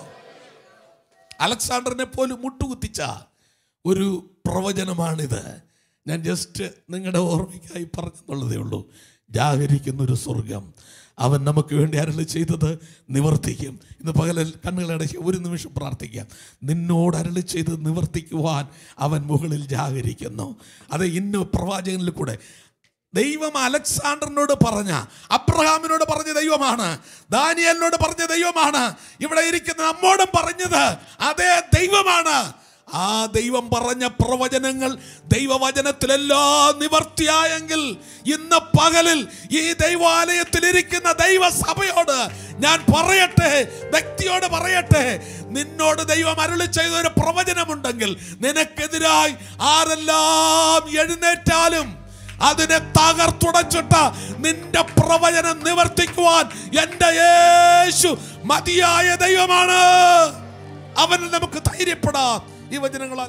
അലക്സാണ്ടറിനെ പോലും മുട്ടുകുത്തിച്ച ഒരു പ്രവചനമാണിത് ഞാൻ ജസ്റ്റ് നിങ്ങളുടെ ഓർമ്മയ്ക്കായി പറഞ്ഞെന്നുള്ളതേ ഉള്ളൂ ജാഗരിക്കുന്ന ഒരു സ്വർഗം അവൻ നമുക്ക് വേണ്ടി അരളി ചെയ്തത് നിവർത്തിക്കും ഇന്ന് പകലിൽ കണ്ണുകളടച്ച് ഒരു നിമിഷം പ്രാർത്ഥിക്കാം നിന്നോട് അരളി ചെയ്ത് നിവർത്തിക്കുവാൻ അവൻ മുകളിൽ ജാഗരിക്കുന്നു അത് ഇന്ന് പ്രവാചകനിൽ കൂടെ ദൈവം അലക്സാണ്ടറിനോട് പറഞ്ഞ അബ്രഹാമിനോട് പറഞ്ഞ ദൈവമാണ് ദാനിയലിനോട് പറഞ്ഞ ദൈവമാണ് ഇവിടെ ഇരിക്കുന്ന നമ്മോടും പറഞ്ഞത് അതേ ദൈവമാണ് ആ ദൈവം പറഞ്ഞ പ്രവചനങ്ങൾ ദൈവവചനത്തിലെല്ലാം നിവർത്തിയായെങ്കിൽ ഇന്ന് പകലിൽ ഈ ദൈവാലയത്തിൽ ഇരിക്കുന്ന ദൈവസഭയോട് ഞാൻ പറയട്ടെ വ്യക്തിയോട് പറയട്ടെ നിന്നോട് ദൈവം അരുളി ചെയ്ത ഒരു പ്രവചനമുണ്ടെങ്കിൽ നിനക്കെതിരായി ആരെല്ലാം എഴുന്നേറ്റാലും അതിനെ തകർത്തുടച്ചിട്ട് നിന്റെ പ്രവചനം നിവർത്തിക്കുവാൻ എന്റെ യേശു മതിയായ ദൈവമാണ് അവനിൽ നമുക്ക് ധൈര്യപ്പെടാം ഈ വചനങ്ങളാൽ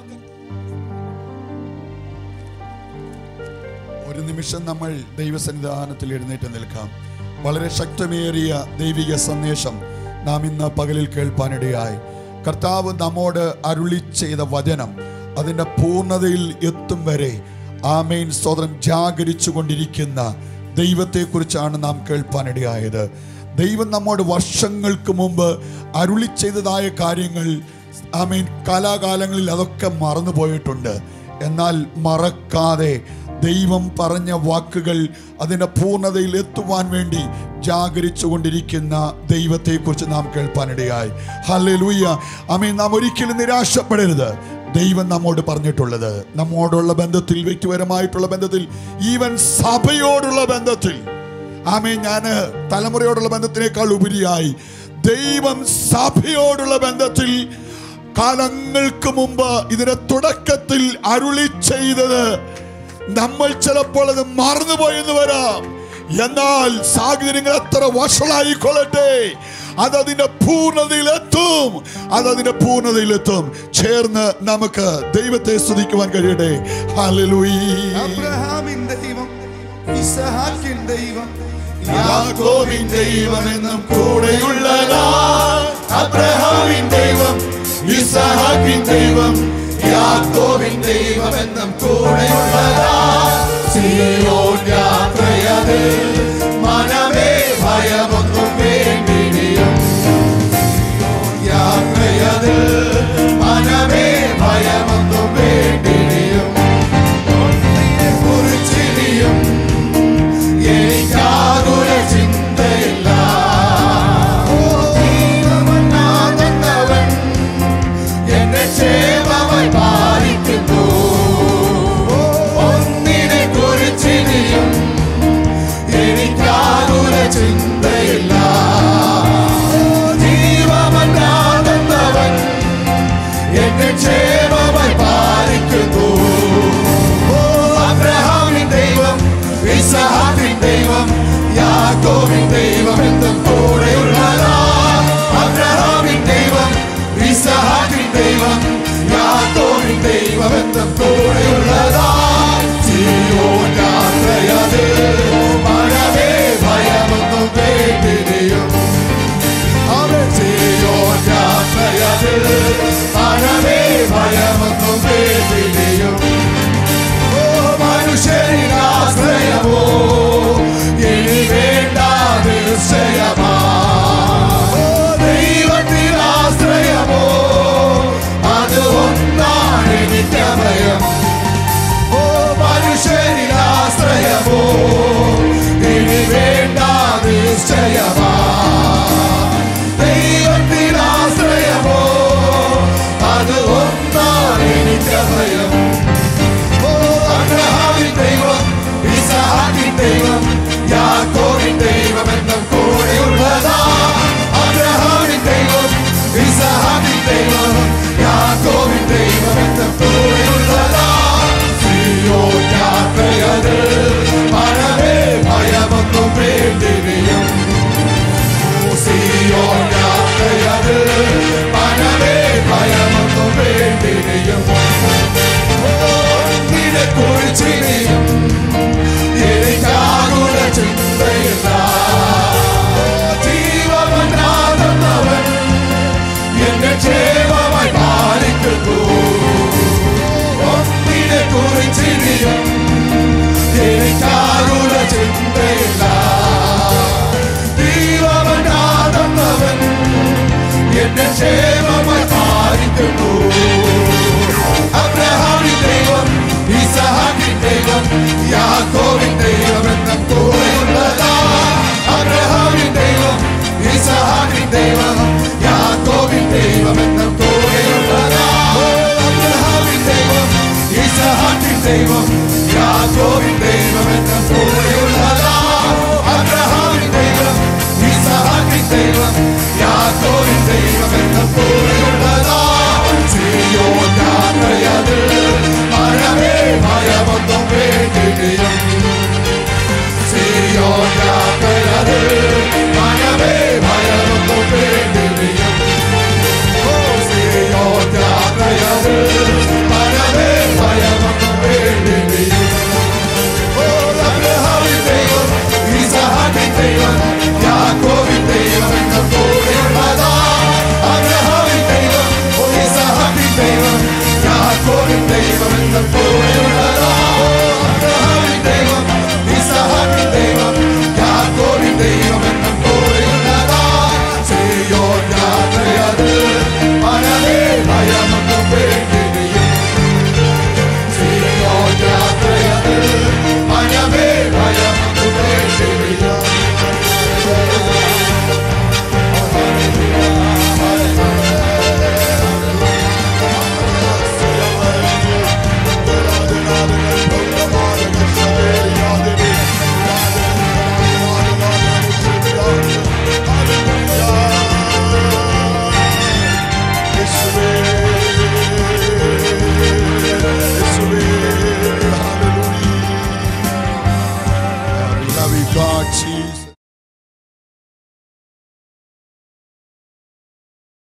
ഒരു നിമിഷം നമ്മൾ ദൈവസന്നിധാനത്തിൽ എഴുന്നേറ്റ് നിൽക്കാം വളരെ ശക്തമേറിയ ദൈവിക സന്ദേശം നാം ഇന്ന് പകലിൽ കേൾപ്പാനിടയായി കർത്താവ് നമ്മോട് അരുളി ചെയ്ത വചനം അതിൻ്റെ പൂർണ്ണതയിൽ എത്തും വരെ ആമേൻ സ്തോത്രം ജാഗരിച്ചു കൊണ്ടിരിക്കുന്ന ദൈവത്തെക്കുറിച്ചാണ് നാം കേൾപ്പാനിടയായത് ദൈവം നമ്മോട് വർഷങ്ങൾക്ക് മുമ്പ് അരുളി ചെയ്തതായ കാര്യങ്ങൾ ആമേൻ കാലാകാലങ്ങളിൽ അതൊക്കെ മറന്നു പോയിട്ടുണ്ട് എന്നാൽ മറക്കാതെ ദൈവം പറഞ്ഞ വാക്കുകൾ അതിൻ്റെ പൂർണ്ണതയിൽ എത്തുവാൻ വേണ്ടി ജാഗരിച്ചു കൊണ്ടിരിക്കുന്ന ദൈവത്തെക്കുറിച്ച് നാം കേൾപ്പാനിടയായി ഹല്ലേ ലൂയ്യ അമീൻ നാം ഒരിക്കലും നിരാശപ്പെടരുത് ദൈവം നമ്മോട് പറഞ്ഞിട്ടുള്ളത് നമ്മോടുള്ള ബന്ധത്തിൽ വ്യക്തിപരമായിട്ടുള്ള ബന്ധത്തിൽ ഈവൻ സഭയോടുള്ള ബന്ധത്തിൽ ആമേ ഞാൻ തലമുറയോടുള്ള ബന്ധത്തിനേക്കാൾ ഉപരിയായി ദൈവം സഭയോടുള്ള ബന്ധത്തിൽ കാലങ്ങൾക്ക് മുമ്പ് ഇതിന്റെ തുടക്കത്തിൽ അരുളി ചെയ്തത് നമ്മൾ ചിലപ്പോൾ അത് മറന്നുപോയെന്ന് വരാം എന്നാൽ സാഹചര്യങ്ങൾ എത്ര വഷളായിക്കൊള്ളട്ടെ അതതിന്റെ പൂർണ്ണതയിലെത്തും അതതിന്റെ പൂർണ്ണതയിലെത്തും ചേർന്ന് നമുക്ക് ദൈവത്തെ സ്തുതിക്കുവാൻ കഴിയട്ടെ ഹല്ലേലൂയ അബ്രഹാമിൻ ദൈവം ഇസഹാക്കിൻ ദൈവം യാക്കോബിൻ ദൈവം എന്നും കൂടെയുള്ളതാ അബ്രഹാമിൻ ദൈവം ഇസഹാക്കിൻ ദൈവം യാക്കോബിൻ ദൈവം എന്നും കൂടെയുള്ളതാ സിയോൻ യാത്രയത് മനമേ ഭയമൊന്നും വേണ്ടിടിയും യാത്രയത് മനമേ ഭയമൊന്നും വേണ്ടിടിയും കുറിച്ചിടിയും എനിക്കാകുല ചിന്തയില്ല ജീവമന്നാകുന്നവൻ എന്നെ ക്ഷേമമായി പാലിക്കുന്നു ഒന്നിനെ കുറിച്ചിനിയും എനിക്കാകുല ചിന്തയില്ല ജീവമന്നാകുന്നവൻ എന്നെ ക്ഷേമമായി പാലിക്കുന്നു ഓ അബ്രഹാമിൻ ദൈവം ഇസഹാക്കിൻ ദൈവം യാക്കോബിൻ ദൈവം എന്ന